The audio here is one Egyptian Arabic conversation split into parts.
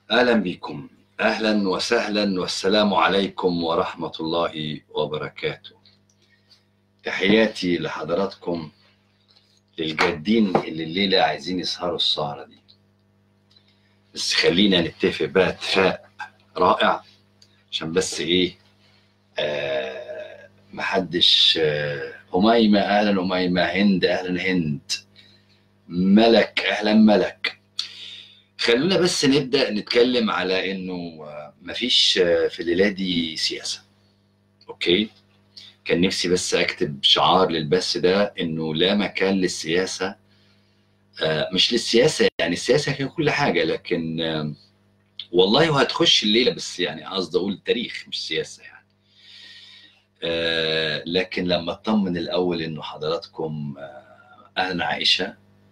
اهلا بكم اهلا وسهلا والسلام عليكم ورحمه الله وبركاته تحياتي لحضراتكم للجادين اللي الليله عايزين يسهروا السهره دي بس خلينا نتفق بقى اتفاق رائع عشان بس ايه آه محدش آه أميمة أهلا أميمة هند أهلا هند ملك أهلا ملك خلونا بس نبدأ نتكلم على إنه آه، مفيش آه، في الليلة دي سياسة أوكي كان نفسي بس أكتب شعار للبث ده إنه لا مكان للسياسة آه، مش للسياسة يعني السياسة هي كل حاجة لكن آه، والله وهتخش الليلة بس يعني قصدي أقول تاريخ مش سياسة يعني آه، لكن لما اطمن الاول انه حضراتكم آه، اهلا عائشه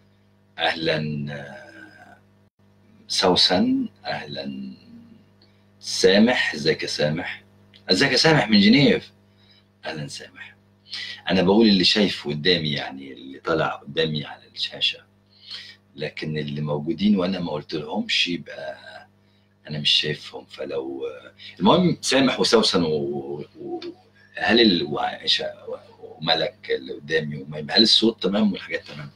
اهلا آه، سوسن اهلا سامح ازيك يا سامح ازيك يا سامح من جنيف اهلا سامح انا بقول اللي شايفه قدامي يعني اللي طلع قدامي على الشاشه لكن اللي موجودين وانا ما قلت لهمش يبقى انا مش شايفهم فلو المهم سامح وسوسن و... و... هل ال... وعائشه وملك اللي قدامي وميمة هل الصوت تمام والحاجات تمام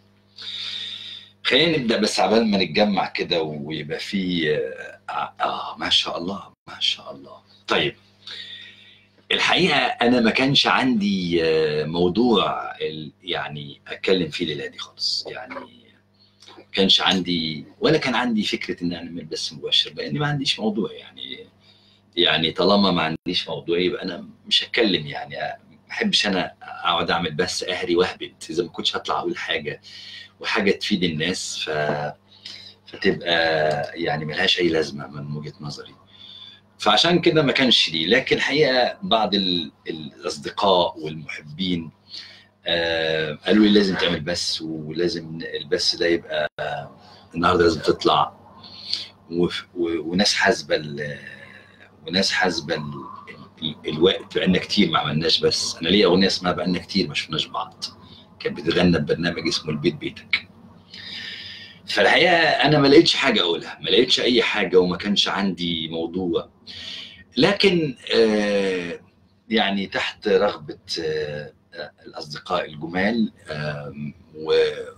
خلينا نبدا بس عبال ما نتجمع كده ويبقى في آه, اه ما شاء الله ما شاء الله طيب الحقيقه انا ما كانش عندي آه، موضوع ال- يعني اتكلم فيه الليله دي خالص يعني ما كانش عندي ولا كان عندي فكره ان اعمل بث مباشر لاني ما عنديش موضوع يعني يعني طالما ما عنديش موضوع يبقى انا مش هتكلم يعني ما احبش انا اقعد اعمل بس اهري واهبد اذا ما كنتش هطلع اقول حاجه وحاجه تفيد الناس ف فتبقى يعني ملهاش اي لازمه من وجهه نظري فعشان كده ما كانش لي لكن الحقيقه بعض ال- الاصدقاء والمحبين آه، قالوا لي لازم تعمل بث ولازم البث ده يبقى النهارده لازم تطلع وف- و- وناس حاسبه ال- وناس حاسبه ال- ال- الوقت بقالنا كتير ما عملناش بس انا ليا اغنيه اسمها بقالنا كتير ما شفناش بعض كانت بتغنى ببرنامج اسمه البيت بيتك فالحقيقه انا ما لقيتش حاجه اقولها ما لقيتش اي حاجه وما كانش عندي موضوع لكن آه، يعني تحت رغبه آه، آه، الاصدقاء الجمال آم، و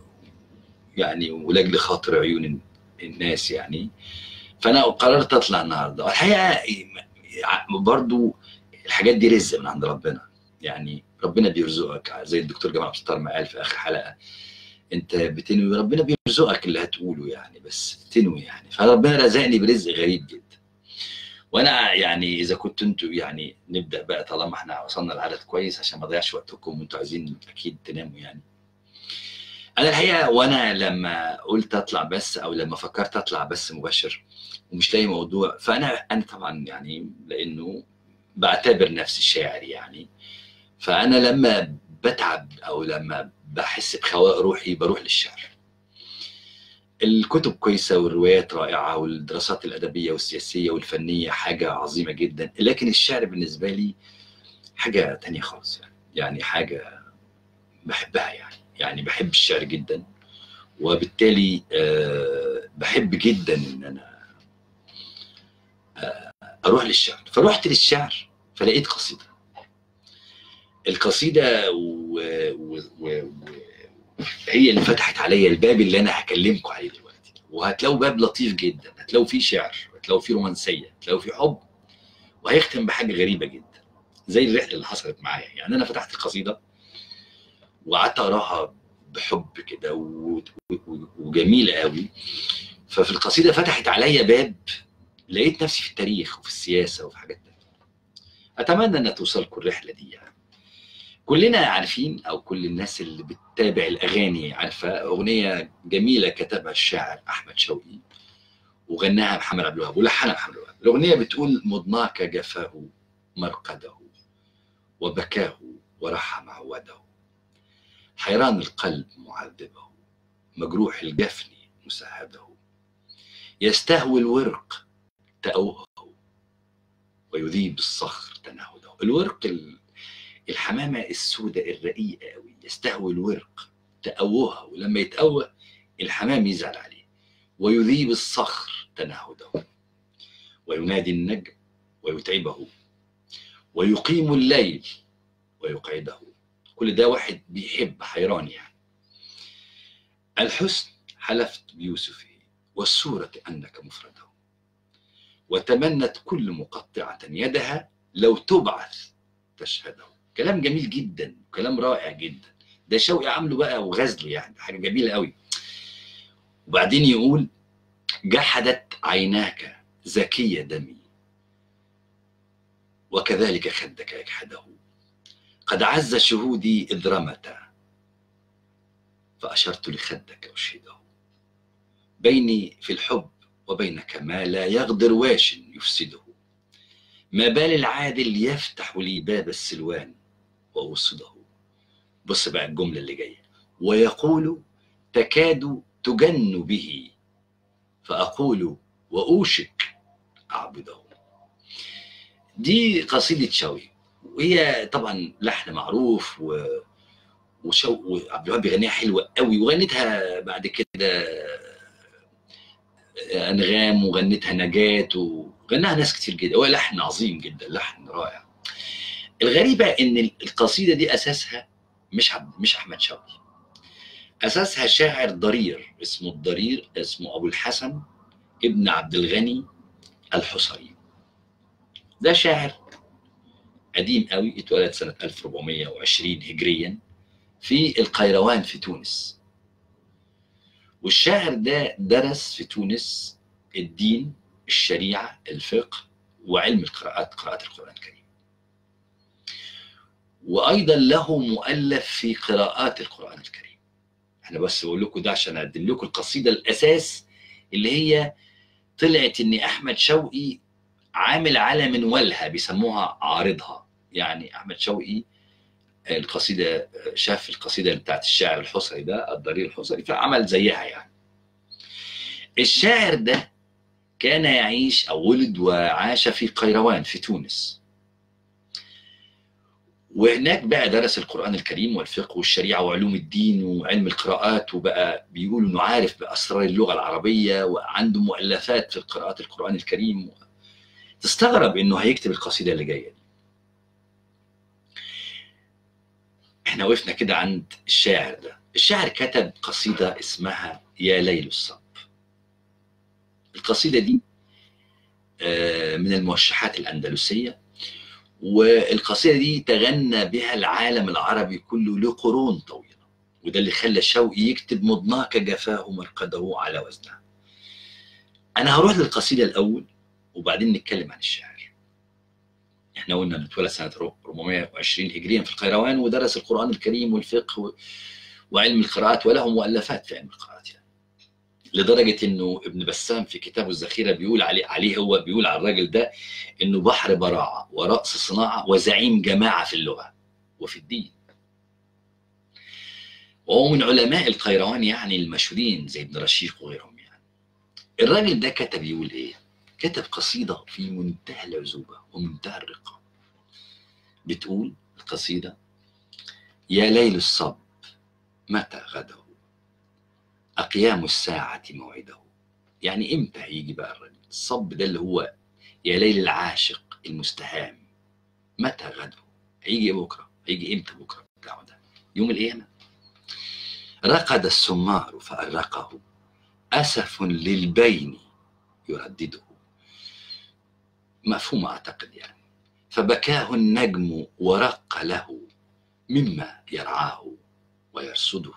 يعني ولاجل خاطر عيون الناس يعني فانا قررت اطلع النهارده الحقيقه برضو الحاجات دي رزق من عند ربنا يعني ربنا بيرزقك زي الدكتور جمال عبد الستار ما قال في اخر حلقه انت بتنوي ربنا بيرزقك اللي هتقوله يعني بس تنوي يعني فربنا رزقني برزق غريب جدا وانا يعني اذا كنت انتوا يعني نبدا بقى طالما احنا وصلنا لعدد كويس عشان ما اضيعش وقتكم وانتوا عايزين اكيد تناموا يعني انا الحقيقه وانا لما قلت اطلع بس او لما فكرت اطلع بس مباشر ومش لاقي موضوع فانا انا طبعا يعني لانه بعتبر نفسي شاعر يعني فانا لما بتعب او لما بحس بخواء روحي بروح للشعر الكتب كويسة والروايات رائعة والدراسات الأدبية والسياسية والفنية حاجة عظيمة جدا لكن الشعر بالنسبة لي حاجة تانية خالص يعني يعني حاجة بحبها يعني يعني بحب الشعر جدا وبالتالي آه، بحب جدا ان انا آه، اروح للشعر فروحت للشعر فلقيت قصيده القصيده و... و... و... و... هي اللي فتحت عليا الباب اللي انا هكلمكم عليه دلوقتي وهتلاقوا باب لطيف جدا هتلاقوا فيه شعر هتلاقوا فيه رومانسيه هتلاقوا فيه حب وهيختم بحاجه غريبه جدا زي الرحله اللي حصلت معايا يعني انا فتحت القصيده وقعدت اقراها بحب كده و... و... وجميله قوي ففي القصيده فتحت عليا باب لقيت نفسي في التاريخ وفي السياسه وفي حاجات تانية اتمنى ان توصلكم الرحله دي يعني كلنا عارفين او كل الناس اللي بتتابع الاغاني عارفه اغنيه جميله كتبها الشاعر احمد شوقي وغناها محمد عبد الوهاب ولحنها محمد عبد الوهاب الاغنيه بتقول مضناك جفاه مرقده وبكاه ورحم عوده حيران القلب معذبه مجروح الجفن مسهده يستهوي الورق تأوهه ويذيب الصخر تنهده الورق ال- الحمامة السوداء الرقيقة قوي يستهوي الورق تأوهه ولما يتأوه الحمام يزعل عليه ويذيب الصخر تنهده وينادي النجم ويتعبه ويقيم الليل ويقعده كل ده واحد بيحب حيران يعني الحسن حلفت بيوسفه والسورة أنك مفرده وتمنت كل مقطعة يدها لو تبعث تشهده كلام جميل جدا كلام رائع جدا ده شوقي عامله بقى وغزله يعني حاجة جميلة قوي وبعدين يقول جحدت عيناك زكية دمي وكذلك خدك يجحده قد عز شهودي إذ رمت فأشرت لخدك أشهده بيني في الحب وبينك ما لا يغدر واش يفسده ما بال العادل يفتح لي باب السلوان وأوصده بص بقى الجملة اللي جاية ويقول تكاد تجن به فأقول وأوشك أعبده دي قصيدة شوقي وهي طبعا لحن معروف و وشو وعبد الوهاب بيغنيها حلوة قوي وغنتها بعد كده أنغام وغنتها نجاة وغناها ناس كتير جدا هو لحن عظيم جدا لحن رائع الغريبة إن القصيدة دي أساسها مش عبد مش أحمد شوقي أساسها شاعر ضرير اسمه الضرير اسمه أبو الحسن ابن عبد الغني الحصري ده شاعر قديم قوي اتولد سنة 1420 هجريا في القيروان في تونس والشاعر ده درس في تونس الدين الشريعة الفقه وعلم القراءات قراءة القرآن الكريم وأيضا له مؤلف في قراءات القرآن الكريم احنا بس بقول لكم ده عشان أقدم لكم القصيدة الأساس اللي هي طلعت إن أحمد شوقي عامل على منولها بيسموها عارضها يعني أحمد شوقي القصيدة شاف القصيدة بتاعت الشاعر الحصري ده الضرير الحصري فعمل زيها يعني الشاعر ده كان يعيش أو ولد وعاش في قيروان في تونس وهناك بقى درس القرآن الكريم والفقه والشريعة وعلوم الدين وعلم القراءات وبقى بيقولوا إنه عارف بأسرار اللغة العربية وعنده مؤلفات في قراءة القرآن الكريم تستغرب إنه هيكتب القصيدة اللي جاية دي احنا وقفنا كده عند الشاعر ده الشاعر كتب قصيدة اسمها يا ليل الصب القصيدة دي من الموشحات الأندلسية والقصيدة دي تغنى بها العالم العربي كله لقرون طويلة وده اللي خلى شوقي يكتب مضناك جفاه مرقده على وزنها أنا هروح للقصيدة الأول وبعدين نتكلم عن الشاعر احنا قلنا انه اتولد سنه 420 هجريا في القيروان ودرس القران الكريم والفقه وعلم القراءات وله مؤلفات في علم القراءات يعني. لدرجه انه ابن بسام في كتابه الذخيره بيقول عليه عليه هو بيقول على الراجل ده انه بحر براعه وراس صناعه وزعيم جماعه في اللغه وفي الدين. وهو من علماء القيروان يعني المشهورين زي ابن رشيق وغيرهم يعني. الراجل ده كتب يقول ايه؟ كتب قصيدة في منتهى العزوبة ومنتهى الرقة بتقول القصيدة يا ليل الصب متى غده أقيام الساعة موعده يعني إمتى هيجي بقى الرجل الصب ده اللي هو يا ليل العاشق المستهام متى غده هيجي بكرة هيجي إمتى بكرة بتاعه ده يوم القيامة رقد السمار فأرقه أسف للبين يردده مفهوم أعتقد يعني فبكاه النجم ورق له مما يرعاه ويرصده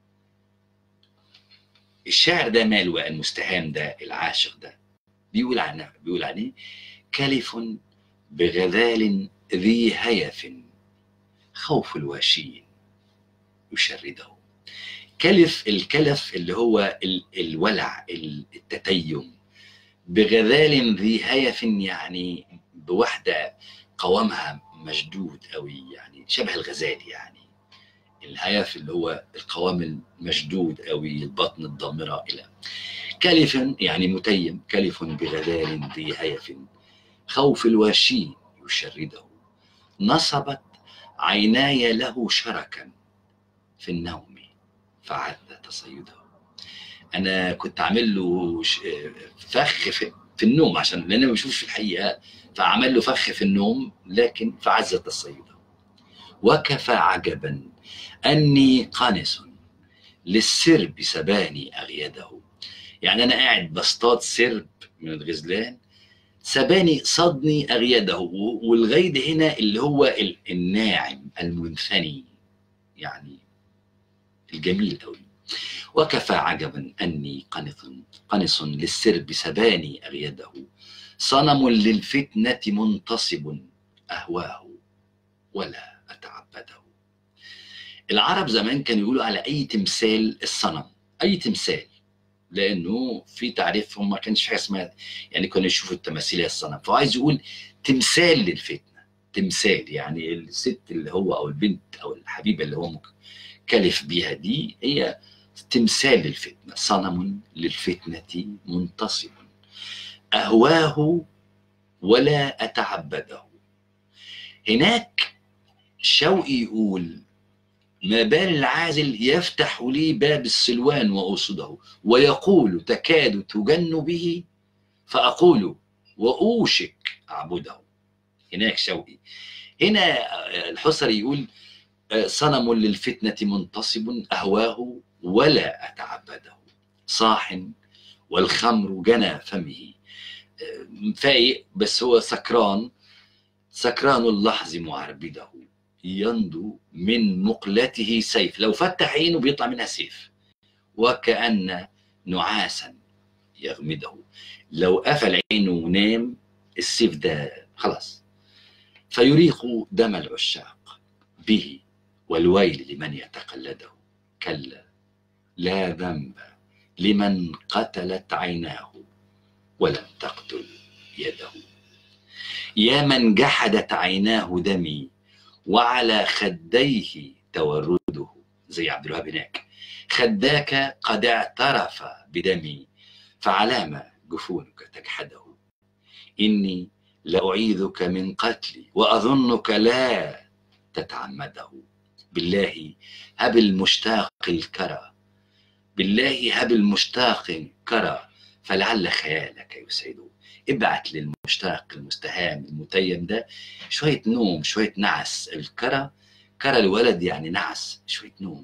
الشاعر ده ماله بقى المستهام ده العاشق ده بيقول عنه بيقول عليه كلف بغذال ذي هيف خوف الواشين يشرده كلف الكلف اللي هو الولع التتيم بغذال ذي هيف يعني بوحدة قوامها مشدود قوي يعني شبه الغزال يعني الهيف اللي هو القوام المشدود قوي البطن الضامرة إلى كلف يعني متيم كلف بغذال ذي هيف خوف الواشين يشرده نصبت عيناي له شركا في النوم فعذ تصيده انا كنت عامل له فخ في في النوم عشان لأنه ما بيشوفش في الحقيقة فعمل له فخ في النوم لكن فعزت الصيد وكفى عجبا أني قانس للسرب سباني أغيده يعني أنا قاعد بصطاد سرب من الغزلان سباني صدني أغيده والغيد هنا اللي هو الناعم المنثني يعني الجميل قوي وكفى عجبا أني قنص قنص للسرب سباني أغيده صنم للفتنة منتصب أهواه ولا أتعبده العرب زمان كانوا يقولوا على أي تمثال الصنم أي تمثال لأنه في تعريفهم ما كانش حاجة اسمها يعني كانوا يشوفوا التماثيل الصنم فهو عايز يقول تمثال للفتنة تمثال يعني الست اللي هو أو البنت أو الحبيبة اللي هو كلف بيها دي هي تمثال للفتنة صنم للفتنة منتصب أهواه ولا أتعبده هناك شوقي يقول ما بال العازل يفتح لي باب السلوان وأوصده ويقول تكاد تجن به فأقول وأوشك أعبده هناك شوقي هنا الحصري يقول صنم للفتنة منتصب أهواه ولا أتعبده صاح والخمر جنى فمه فايق بس هو سكران سكران اللحظ معربده ينضو من مقلته سيف لو فتح عينه بيطلع منها سيف وكأن نعاسا يغمده لو قفل عينه ونام السيف ده خلاص فيريق دم العشاق به والويل لمن يتقلده كلا لا ذنب لمن قتلت عيناه ولم تقتل يده يا من جحدت عيناه دمي وعلى خديه تورده زي عبد الوهاب هناك خداك قد اعترف بدمي فعلام جفونك تجحده إني لأعيذك من قتلي وأظنك لا تتعمده بالله هب المشتاق الكرى بالله هب المشتاق كرى فلعل خيالك يسعده ابعت للمشتاق المستهام المتيم ده شوية نوم شوية نعس الكرى كرى الولد يعني نعس شوية نوم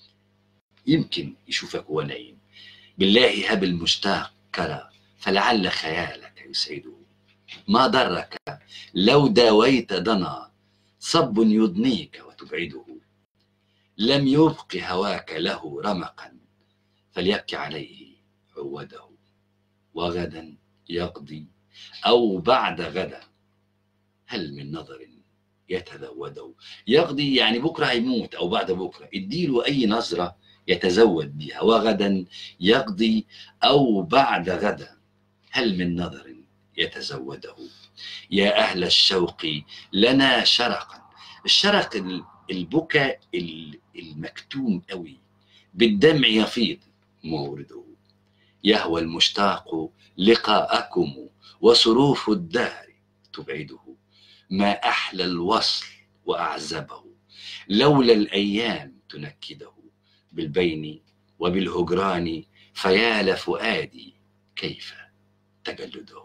يمكن يشوفك وهو نايم بالله هب المشتاق كرى فلعل خيالك يسعده ما ضرك لو داويت ضنا صب يضنيك وتبعده لم يبق هواك له رمقا فليبكي عليه عوده وغدا يقضي أو بعد غدا هل من نظر يتزوده يقضي يعني بكرة هيموت أو بعد بكرة اديله أي نظرة يتزود بها وغدا يقضي أو بعد غدا هل من نظر يتزوده يا أهل الشوق لنا شرقا الشرق البكاء المكتوم قوي بالدمع يفيض مورده يهوى المشتاق لقاءكم وصروف الدهر تبعده ما أحلى الوصل وأعزبه لولا الأيام تنكده بالبين وبالهجران فيا لفؤادي كيف تجلده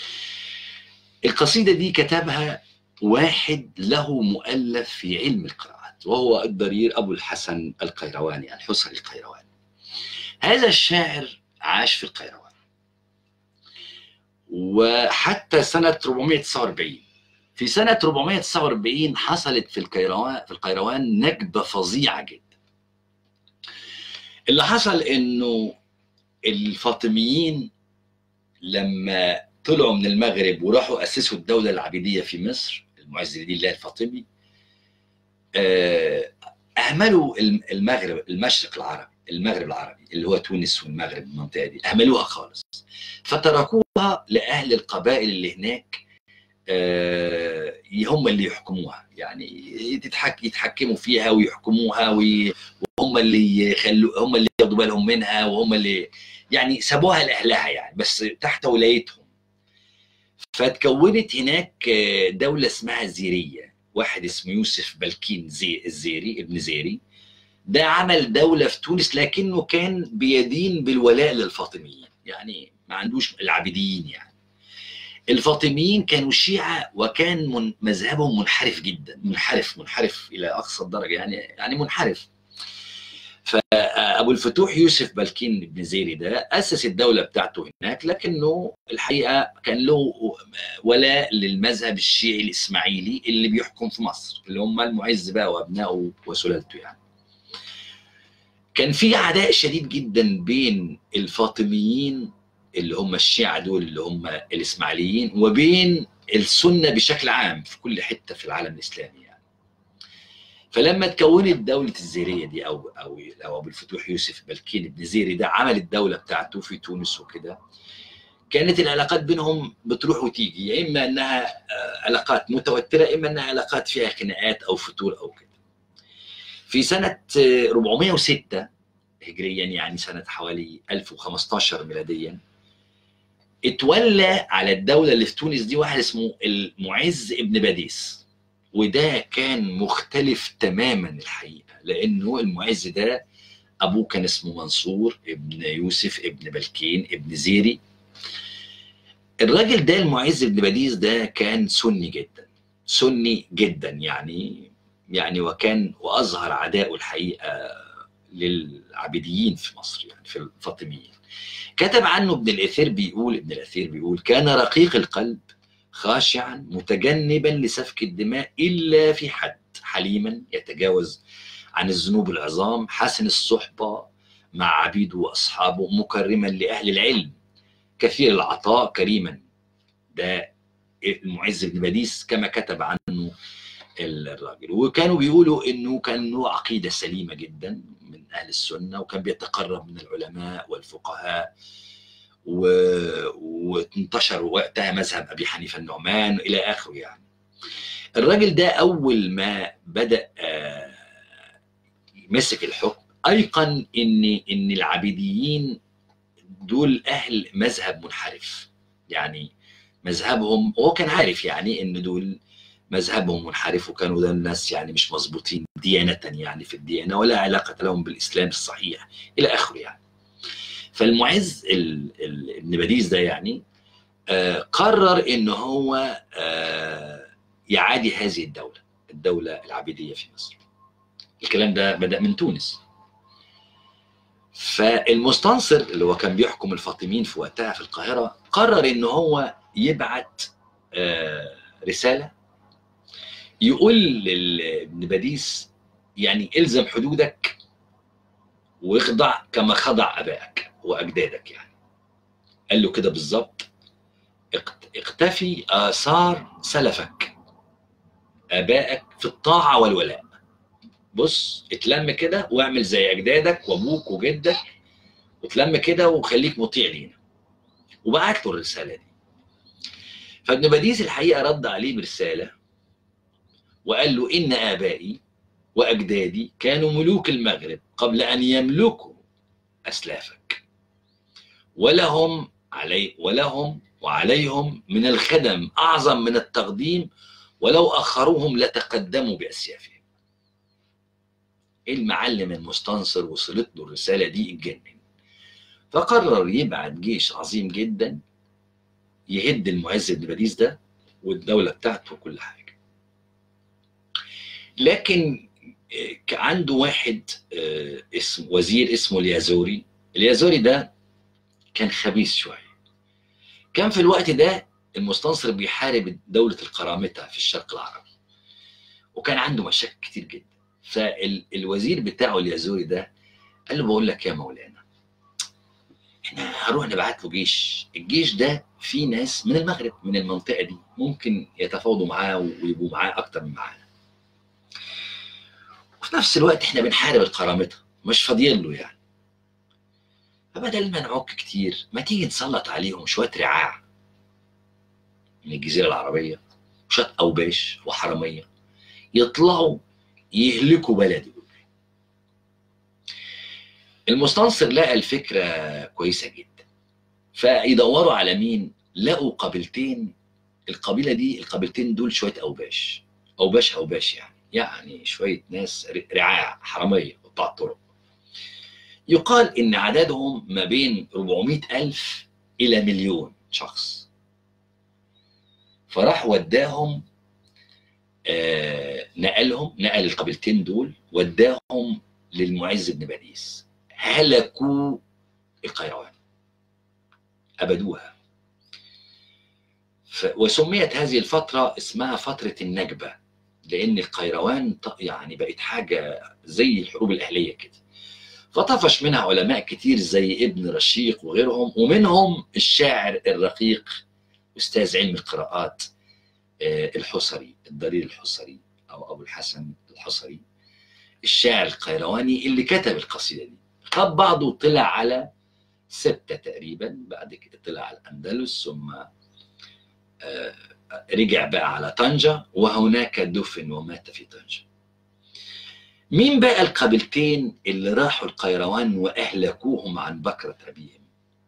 القصيدة دي كتبها واحد له مؤلف في علم القراءات وهو الضرير أبو الحسن القيرواني الحسن القيرواني هذا الشاعر عاش في القيروان وحتى سنة 449 في سنة 449 حصلت في القيروان في القيروان نكبة فظيعة جدا اللي حصل انه الفاطميين لما طلعوا من المغرب وراحوا اسسوا الدوله العبيديه في مصر المعز لدين الله الفاطمي اهملوا المغرب المشرق العربي المغرب العربي اللي هو تونس والمغرب المنطقه دي اهملوها خالص فتركوها لاهل القبائل اللي هناك هم اللي يحكموها يعني تتحك يتحكموا فيها ويحكموها وهم اللي يخلوا هم اللي ياخدوا بالهم منها وهم اللي يعني سابوها لاهلها يعني بس تحت ولايتهم فتكونت هناك دولة اسمها الزيرية واحد اسمه يوسف بلكين زي الزيري ابن زيري ده عمل دولة في تونس لكنه كان بيدين بالولاء للفاطميين يعني ما عندوش العابديين يعني الفاطميين كانوا شيعة وكان من مذهبهم منحرف جدا منحرف منحرف إلى أقصى الدرجة يعني يعني منحرف فأبو الفتوح يوسف بلكين بن زيري ده أسس الدولة بتاعته هناك لكنه الحقيقة كان له ولاء للمذهب الشيعي الإسماعيلي اللي بيحكم في مصر اللي هم المعز بقى وأبنائه وسلالته يعني كان في عداء شديد جدا بين الفاطميين اللي هم الشيعة دول اللي هم الإسماعيليين وبين السنة بشكل عام في كل حتة في العالم الإسلامي يعني. فلما تكونت دولة الزيرية دي أو أو أو أبو الفتوح يوسف بلكين بن زيري ده عمل الدولة بتاعته في تونس وكده كانت العلاقات بينهم بتروح وتيجي يا إما إنها علاقات متوترة إما إنها علاقات فيها خناقات أو فتور أو كده. في سنة 406 هجريا يعني سنة حوالي 1015 ميلاديا اتولى على الدولة اللي في تونس دي واحد اسمه المعز ابن باديس وده كان مختلف تماما الحقيقة لأنه المعز ده أبوه كان اسمه منصور ابن يوسف ابن بلكين ابن زيري الراجل ده المعز ابن باديس ده كان سني جدا سني جدا يعني يعني وكان واظهر عداءه الحقيقه للعبيديين في مصر يعني في الفاطميين كتب عنه ابن الاثير بيقول ابن الاثير بيقول كان رقيق القلب خاشعا متجنبا لسفك الدماء الا في حد حليما يتجاوز عن الذنوب العظام حسن الصحبه مع عبيده واصحابه مكرما لاهل العلم كثير العطاء كريما ده المعز بن باديس كما كتب عنه الراجل وكانوا بيقولوا انه كان له عقيده سليمه جدا من اهل السنه وكان بيتقرب من العلماء والفقهاء و... وانتشر وقتها مذهب ابي حنيفه النعمان الى اخره يعني الراجل ده اول ما بدا مسك الحكم ايقن ان ان العبيديين دول اهل مذهب منحرف يعني مذهبهم هو كان عارف يعني ان دول مذهبهم منحرف وكانوا ده الناس يعني مش مظبوطين ديانة يعني في الديانة ولا علاقة لهم بالإسلام الصحيح إلى آخره يعني فالمعز ابن باديس ده يعني آه قرر إن هو آه يعادي هذه الدولة الدولة العبيدية في مصر الكلام ده بدأ من تونس فالمستنصر اللي هو كان بيحكم الفاطميين في وقتها في القاهرة قرر إن هو يبعت آه رسالة يقول لابن باديس يعني الزم حدودك واخضع كما خضع ابائك واجدادك يعني قال له كده بالظبط اقتفي اثار سلفك ابائك في الطاعه والولاء بص اتلم كده واعمل زي اجدادك وابوك وجدك وتلم كده وخليك مطيع لينا وبعت له الرساله دي فابن باديس الحقيقه رد عليه برساله وقال له إن آبائي وأجدادي كانوا ملوك المغرب قبل أن يملكوا أسلافك ولهم علي ولهم وعليهم من الخدم أعظم من التقديم ولو أخروهم لتقدموا بأسيافهم المعلم المستنصر وصلت له الرسالة دي اتجنن فقرر يبعت جيش عظيم جدا يهد المعز بن باديس ده والدولة بتاعته وكل حاجة لكن عنده واحد اسم وزير اسمه اليازوري اليازوري ده كان خبيث شويه كان في الوقت ده المستنصر بيحارب دولة القرامطة في الشرق العربي وكان عنده مشاكل كتير جدا فالوزير بتاعه اليازوري ده قال له بقول لك يا مولانا احنا هنروح نبعت له جيش الجيش ده فيه ناس من المغرب من المنطقة دي ممكن يتفاوضوا معاه ويبقوا معاه أكتر من معانا وفي نفس الوقت احنا بنحارب القرامطة مش فاضيين له يعني فبدل ما نعك كتير ما تيجي نسلط عليهم شوية رعاع من الجزيرة العربية شوية أوباش وحرامية يطلعوا يهلكوا بلدي المستنصر لقى الفكرة كويسة جدا فيدوروا على مين لقوا قبيلتين القبيلة دي القبيلتين دول شوية أوباش أوباش أوباش يعني يعني شوية ناس رعاع حرامية قطاع طرق يقال إن عددهم ما بين 400 ألف إلى مليون شخص فراح وداهم آه نقلهم نقل القبيلتين دول وداهم للمعز بن باديس هلكوا القيروان أبدوها ف... وسميت هذه الفترة اسمها فترة النكبة لأن القيروان ط- يعني بقت حاجة زي الحروب الأهلية كده فطفش منها علماء كتير زي ابن رشيق وغيرهم ومنهم الشاعر الرقيق أستاذ علم القراءات آه، الحصري الضرير الحصري أو أبو الحسن الحصري الشاعر القيرواني اللي كتب القصيدة دي خد بعضه وطلع على ستة تقريبا بعد كده طلع على الأندلس ثم آه، رجع بقى على طنجة وهناك دفن ومات في طنجة مين بقى القبيلتين اللي راحوا القيروان وأهلكوهم عن بكرة أبيهم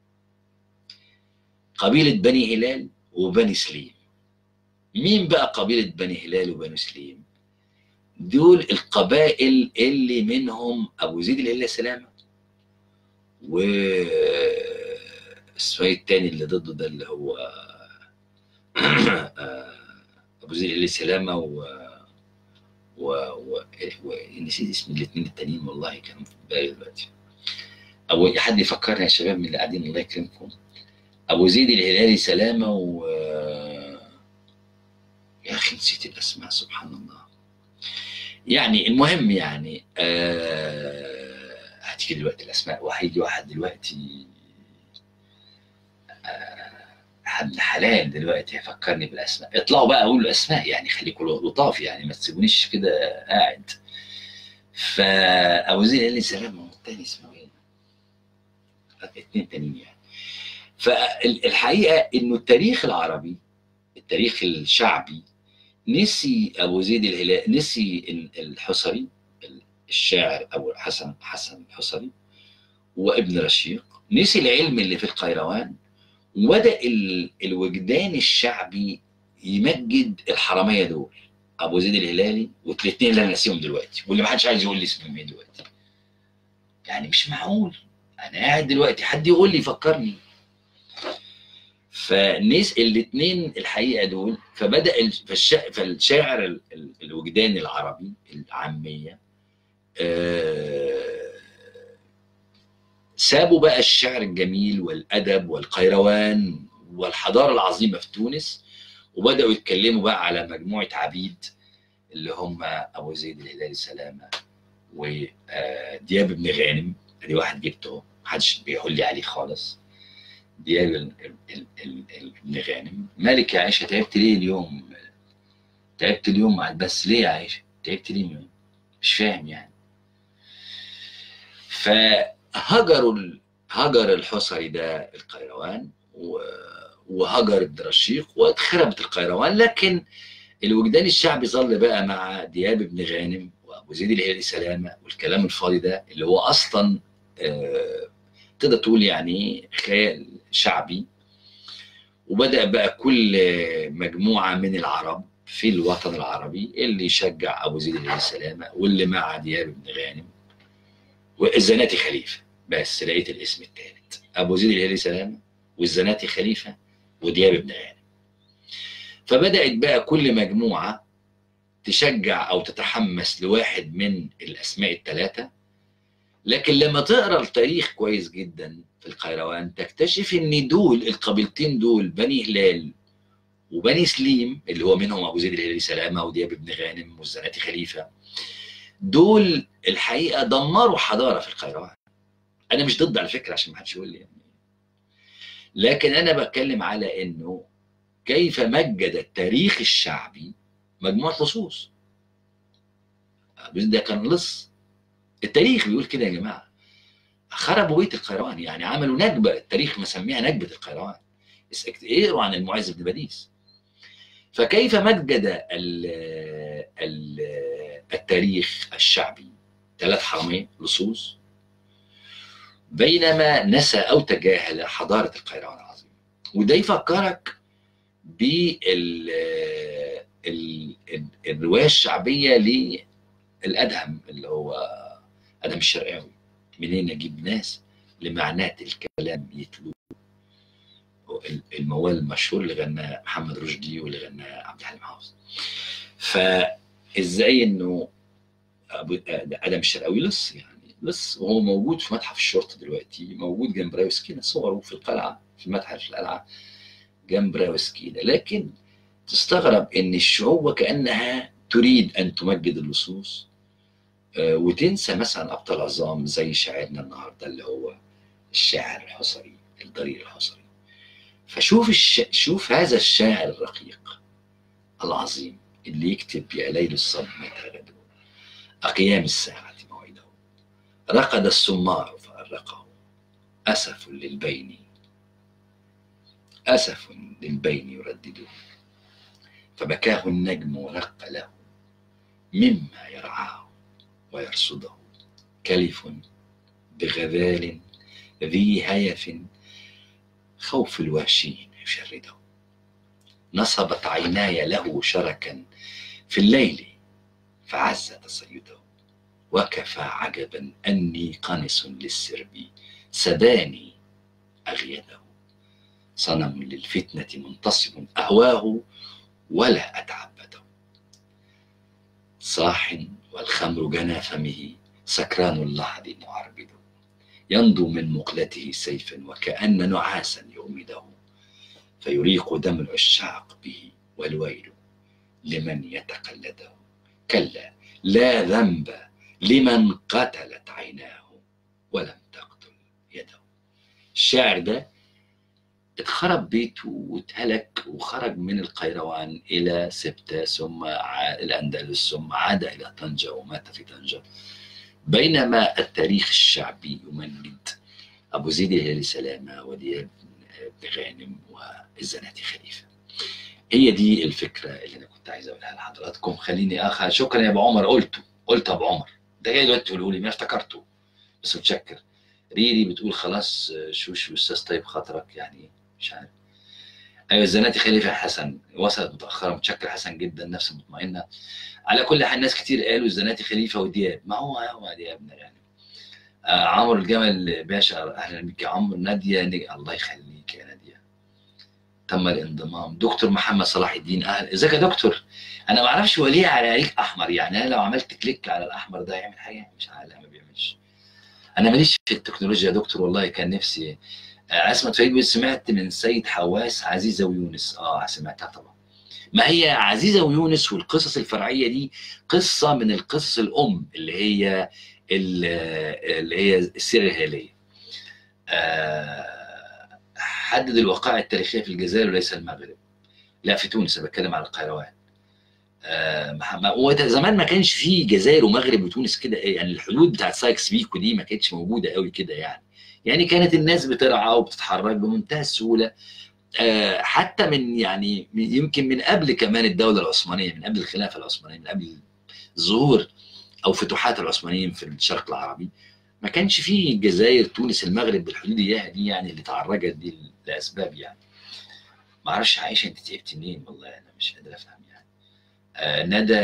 قبيلة بني هلال وبني سليم مين بقى قبيلة بني هلال وبني سليم دول القبائل اللي منهم أبو زيد الهلال سلامة و اسمه إيه التاني اللي ضده ده اللي هو ابو زيد الهلال سلامه و و, و... و... نسيت اسم الاثنين التانيين والله كانوا في بالي دلوقتي ابو حد يفكرني يا شباب من اللي قاعدين الله يكرمكم ابو زيد الهلالي سلامه و يا اخي نسيت الاسماء سبحان الله يعني المهم يعني آه... هتيجي دلوقتي الاسماء وهيجي واحد دلوقتي آه... حد حلال دلوقتي هيفكرني بالاسماء اطلعوا بقى قولوا الاسماء يعني خليكم لطاف يعني ما تسيبونيش كده قاعد فابو زيد قال لي سلام هو التاني اسمه ايه؟ اتنين تانيين يعني فالحقيقه انه التاريخ العربي التاريخ الشعبي نسي ابو زيد الهلال نسي الحصري الشاعر ابو حسن حسن الحصري وابن رشيق نسي العلم اللي في القيروان وبدا الوجدان الشعبي يمجد الحراميه دول ابو زيد الهلالي والاثنين اللي انا ناسيهم دلوقتي واللي ما حدش عايز يقول لي اسمهم ايه دلوقتي يعني مش معقول انا قاعد دلوقتي حد يقول لي فكرني فنس الاثنين الحقيقه دول فبدا فالشا... فالشاعر ال... ال... الوجدان العربي العاميه آه... سابوا بقى الشعر الجميل والادب والقيروان والحضاره العظيمه في تونس وبداوا يتكلموا بقى على مجموعه عبيد اللي هم ابو زيد الهلالي سلامه ودياب بن غانم ادي واحد جبته محدش بيقول لي عليه خالص دياب ابن غانم مالك يا عائشه تعبت ليه اليوم تعبت اليوم مع البث ليه يا عائشه تعبت ليه مش فاهم يعني فهجروا هجر الحصري ده القيروان وهجر الدرشيق واتخربت القيروان لكن الوجدان الشعبي ظل بقى مع دياب بن غانم وابو زيد الهلالي سلامه والكلام الفاضي ده اللي هو اصلا آه تقدر تقول يعني خيال شعبي وبدا بقى كل مجموعه من العرب في الوطن العربي اللي يشجع ابو زيد الهلالي سلامه واللي مع دياب بن غانم والزناتي خليفه بس لقيت الاسم الثالث ابو زيد الهلالي سلامه والزناتي خليفه ودياب بن غانم فبدات بقى كل مجموعه تشجع او تتحمس لواحد من الاسماء الثلاثه لكن لما تقرا التاريخ كويس جدا في القيروان تكتشف ان دول القبيلتين دول بني هلال وبني سليم اللي هو منهم ابو زيد الهلالي سلامه ودياب بن غانم والزناتي خليفه دول الحقيقه دمروا حضاره في القيروان انا مش ضد على فكره عشان ما حدش يقول لي يعني. لكن انا بتكلم على انه كيف مجد التاريخ الشعبي مجموعه لصوص ده كان لص التاريخ بيقول كده يا جماعه خربوا بيت القيروان يعني عملوا نكبه التاريخ مسميها نكبه القيروان اقروا عن المعز بن باديس فكيف مجد ال ال التاريخ الشعبي ثلاث حراميه لصوص بينما نسى او تجاهل حضاره القيروان العظيم وده يفكرك بال الروايه الشعبيه للادهم اللي هو ادهم الشرقاوي منين اجيب ناس لمعنات الكلام يتلوه الموال المشهور اللي غناه محمد رشدي واللي غناه عبد الحليم حافظ فازاي انه ادم الشرقاوي لص يعني لص وهو موجود في متحف الشرطه دلوقتي موجود جنب راوي سكينه صوره في القلعه في متحف القلعه جنب راوي سكينه لكن تستغرب ان الشعوب وكانها تريد ان تمجد اللصوص وتنسى مثلا ابطال عظام زي شاعرنا النهارده اللي هو الشاعر الحصري الضرير الحصري فشوف الش... شوف هذا الشاعر الرقيق العظيم اللي يكتب يا ليل الصب متى غدو أقيام الساعة موعده رقد السمار فأرقه أسف للبين أسف للبين يردده فبكاه النجم ورق له مما يرعاه ويرصده كلف بغذال ذي هيف خوف الواشين يشرده نصبت عيناي له شركا في الليل فعز تصيده وكفى عجبا أني قنص للسرب سباني أغيده صنم للفتنة منتصب أهواه ولا أتعبده صاح والخمر جنى فمه سكران اللحظ معربد ينضو من مقلته سيفا وكأن نعاسا يغمده فيريق دم العشاق به والويل لمن يتقلده كلا لا ذنب لمن قتلت عيناه ولم تقتل يده الشاعر ده اتخرب بيته واتهلك وخرج من القيروان إلى سبتة ثم الأندلس ثم عاد إلى طنجة ومات في طنجة بينما التاريخ الشعبي يمجد أبو زيد الهلالي سلامة ودياب بن غانم والزناتي خليفة هي دي الفكرة اللي أنا كنت عايز أقولها لحضراتكم خليني أخ شكرا يا أبو عمر قلته قلت أبو عمر ده جاي دلوقتي تقولوا لي ما افتكرته بس متشكر ريري بتقول خلاص شوش أستاذ طيب خاطرك يعني مش عارف ايوه الزناتي خليفه حسن وصلت متاخره متشكر حسن جدا نفس مطمئنه على كل حال ناس كتير قالوا الزناتي خليفه ودياب ما هو هو ديابنا يعني آه عمرو الجمل باشا اهلا بك يا عمرو ناديه نج... الله يخليك يا ناديه تم الانضمام دكتور محمد صلاح الدين اهلا ازيك يا دكتور انا ما اعرفش هو ليه على عليك احمر يعني انا لو عملت كليك على الاحمر ده يعمل حاجه مش عارف ما بيعملش انا ماليش في التكنولوجيا يا دكتور والله كان نفسي عصمت فريد سمعت من سيد حواس عزيزه ويونس اه سمعتها طبعا ما هي عزيزه ويونس والقصص الفرعيه دي قصه من القصص الام اللي هي اللي هي السيره الهلاليه آه حدد الوقائع التاريخيه في الجزائر وليس المغرب لا في تونس انا بتكلم على القيروان آه زمان ما كانش فيه جزائر ومغرب وتونس كده يعني الحدود بتاعت سايكس بيكو دي ما كانتش موجوده قوي كده يعني يعني كانت الناس بترعى وبتتحرك بمنتهى السهوله آه حتى من يعني يمكن من قبل كمان الدوله العثمانيه من قبل الخلافه العثمانيه من قبل ظهور او فتوحات العثمانيين في الشرق العربي ما كانش فيه الجزائر تونس المغرب بالحدود دي يعني اللي تعرجت دي لاسباب يعني ما اعرفش عايشه انت تعبت منين والله انا مش قادر افهم يعني آه ندى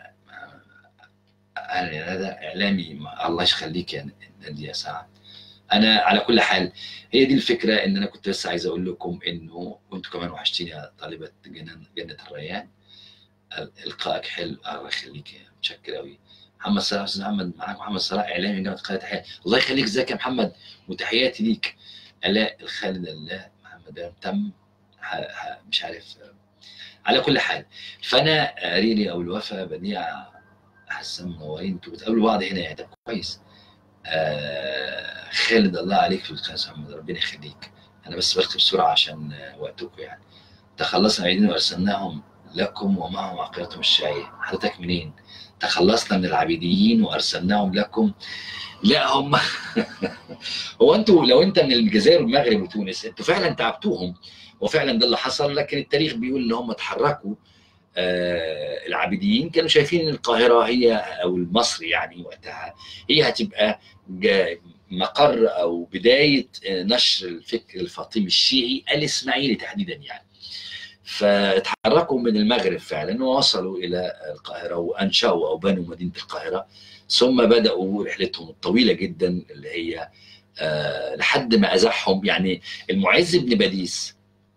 اهلا يا ندى اعلامي الله يخليك يا نادي يا سعد انا على كل حال هي دي الفكره ان انا كنت بس عايز اقول لكم انه وانتم كمان وحشتيني يا طالبه جنة, جنه الريان القائك حلو الله يخليك يا متشكر قوي محمد صلاح استاذ محمد معاك محمد صلاح اعلامي جامعه القاهره تحيه الله يخليك ازيك يا محمد وتحياتي ليك الاء الخالد الله محمد تم مش عارف على كل حال فانا ريلي او الوفا بديع حسن منورين انتوا بتقابلوا بعض هنا يعني طب كويس آه خالد الله عليك في القياس محمد ربنا يخليك انا بس بكتب بسرعه عشان وقتكم يعني تخلصنا العيدين وارسلناهم لكم ومعهم عقيرتهم الشاعيه حضرتك منين تخلصنا من العبيديين وارسلناهم لكم لا هم هو انتوا لو انت من الجزائر والمغرب وتونس انتوا فعلا تعبتوهم وفعلا ده اللي حصل لكن التاريخ بيقول ان هم اتحركوا آه العابديين كانوا شايفين ان القاهره هي او مصر يعني وقتها هي هتبقى مقر او بدايه نشر الفكر الفاطمي الشيعي الاسماعيلي تحديدا يعني فاتحركوا من المغرب فعلا ووصلوا الى القاهره وانشاوا او بنوا مدينه القاهره ثم بداوا رحلتهم الطويله جدا اللي هي آه لحد ما ازحهم يعني المعز بن باديس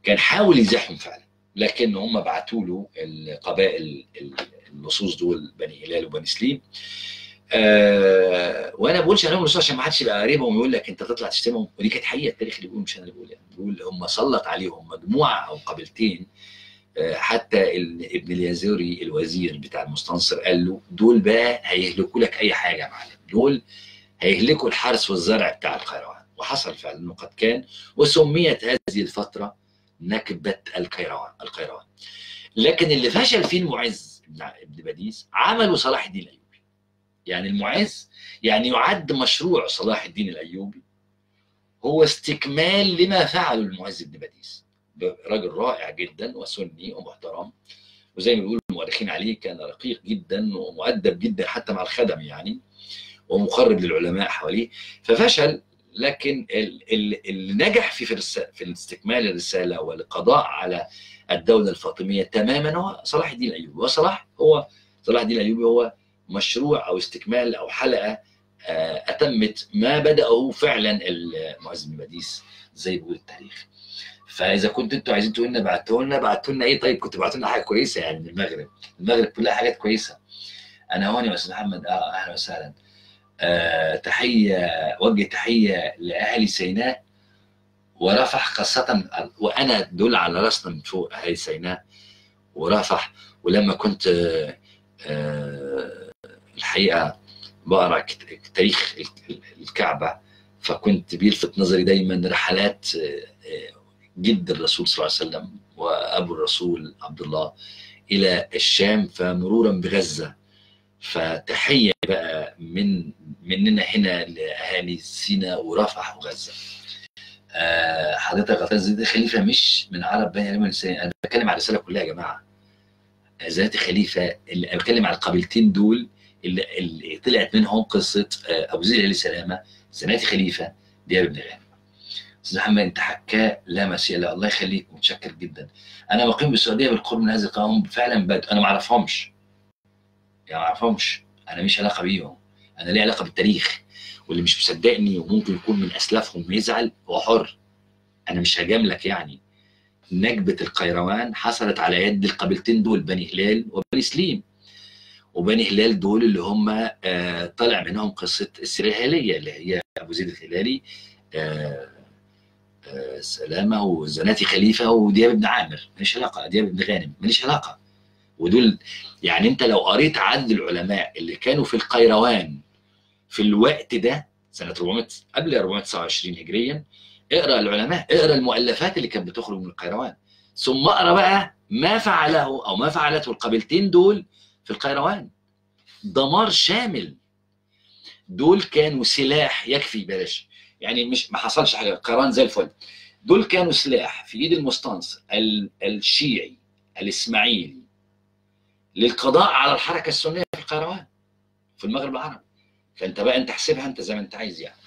كان حاول يزاحم فعلا لكن هم بعتوا له القبائل اللصوص دول بني هلال وبني سليم آه وانا بقولش عليهم لصوص عشان ما حدش يبقى قريبهم ويقول لك انت تطلع تشتمهم ودي كانت حقيقه التاريخ اللي بيقول مش انا اللي بقول يعني بيقول هم سلط عليهم مجموعه او قبيلتين آه حتى ابن اليازوري الوزير بتاع المستنصر قال له دول بقى هيهلكوا لك اي حاجه يا معلم دول هيهلكوا الحرث والزرع بتاع القيروان وحصل فعلا انه قد كان وسميت هذه الفتره نكبه القيروان القيروان لكن اللي فشل فيه المعز ابن باديس عمله صلاح الدين الايوبي يعني المعز يعني يعد مشروع صلاح الدين الايوبي هو استكمال لما فعله المعز بن باديس راجل رائع جدا وسني ومحترم وزي ما بيقولوا المؤرخين عليه كان رقيق جدا ومؤدب جدا حتى مع الخدم يعني ومقرب للعلماء حواليه ففشل لكن اللي نجح في في استكمال الرساله والقضاء على الدوله الفاطميه تماما هو صلاح الدين الايوبي وصلاح هو صلاح الدين الايوبي هو مشروع او استكمال او حلقه اتمت ما بداه فعلا المعز بن باديس زي بيقول التاريخ فاذا كنت انتوا عايزين تقولوا لنا بعتوا لنا بعتوا لنا ايه طيب كنتوا بعتوا لنا حاجه كويسه يعني من المغرب المغرب كلها حاجات كويسه انا هون يا استاذ محمد اه اهلا وسهلا آه تحيه وجه تحيه لاهالي سيناء ورفح خاصه وانا دول على راسنا من فوق اهالي سيناء ورفح ولما كنت آه آه الحقيقه بقرا تاريخ الكعبه فكنت بيلفت نظري دايما رحلات جد الرسول صلى الله عليه وسلم وابو الرسول عبد الله الى الشام فمرورا بغزه فتحيه بقى من مننا هنا لاهالي سيناء ورفح وغزه. أه حضرتك غطاس زيد خليفه مش من عرب بني ادم انا بتكلم على الرساله كلها يا جماعه. زيد خليفه اللي انا بتكلم على القبيلتين دول اللي, اللي طلعت منهم قصه ابو زيد عليه السلامه زناتي خليفه دياب بن غانم. استاذ محمد انت حكاه لا مسيء لا الله يخليك متشكر جدا. انا مقيم بالسعوديه بالقرب من هذه القوم فعلا بدء انا ما اعرفهمش. يعني ما اعرفهمش انا مش علاقه بيهم انا ليه علاقه بالتاريخ واللي مش مصدقني وممكن يكون من اسلافهم يزعل هو حر انا مش هجاملك يعني نكبه القيروان حصلت على يد القبيلتين دول بني هلال وبني سليم وبني هلال دول اللي هم آه طلع منهم قصه السيره الهلاليه اللي هي ابو زيد الهلالي آه آه سلامه وزناتي خليفه ودياب بن عامر ماليش علاقه دياب بن غانم ماليش علاقه ودول يعني انت لو قريت عدد العلماء اللي كانوا في القيروان في الوقت ده سنه 400 قبل 429 هجريا اقرا العلماء اقرا المؤلفات اللي كانت بتخرج من القيروان ثم اقرا بقى ما فعله او ما فعلته القبيلتين دول في القيروان دمار شامل دول كانوا سلاح يكفي بلاش يعني مش ما حصلش حاجه القيروان زي الفل دول كانوا سلاح في ايد المستنصر الشيعي الاسماعيلي للقضاء على الحركه السنيه في القيروان في المغرب العربي فانت بقى انت احسبها انت زي ما انت عايز يعني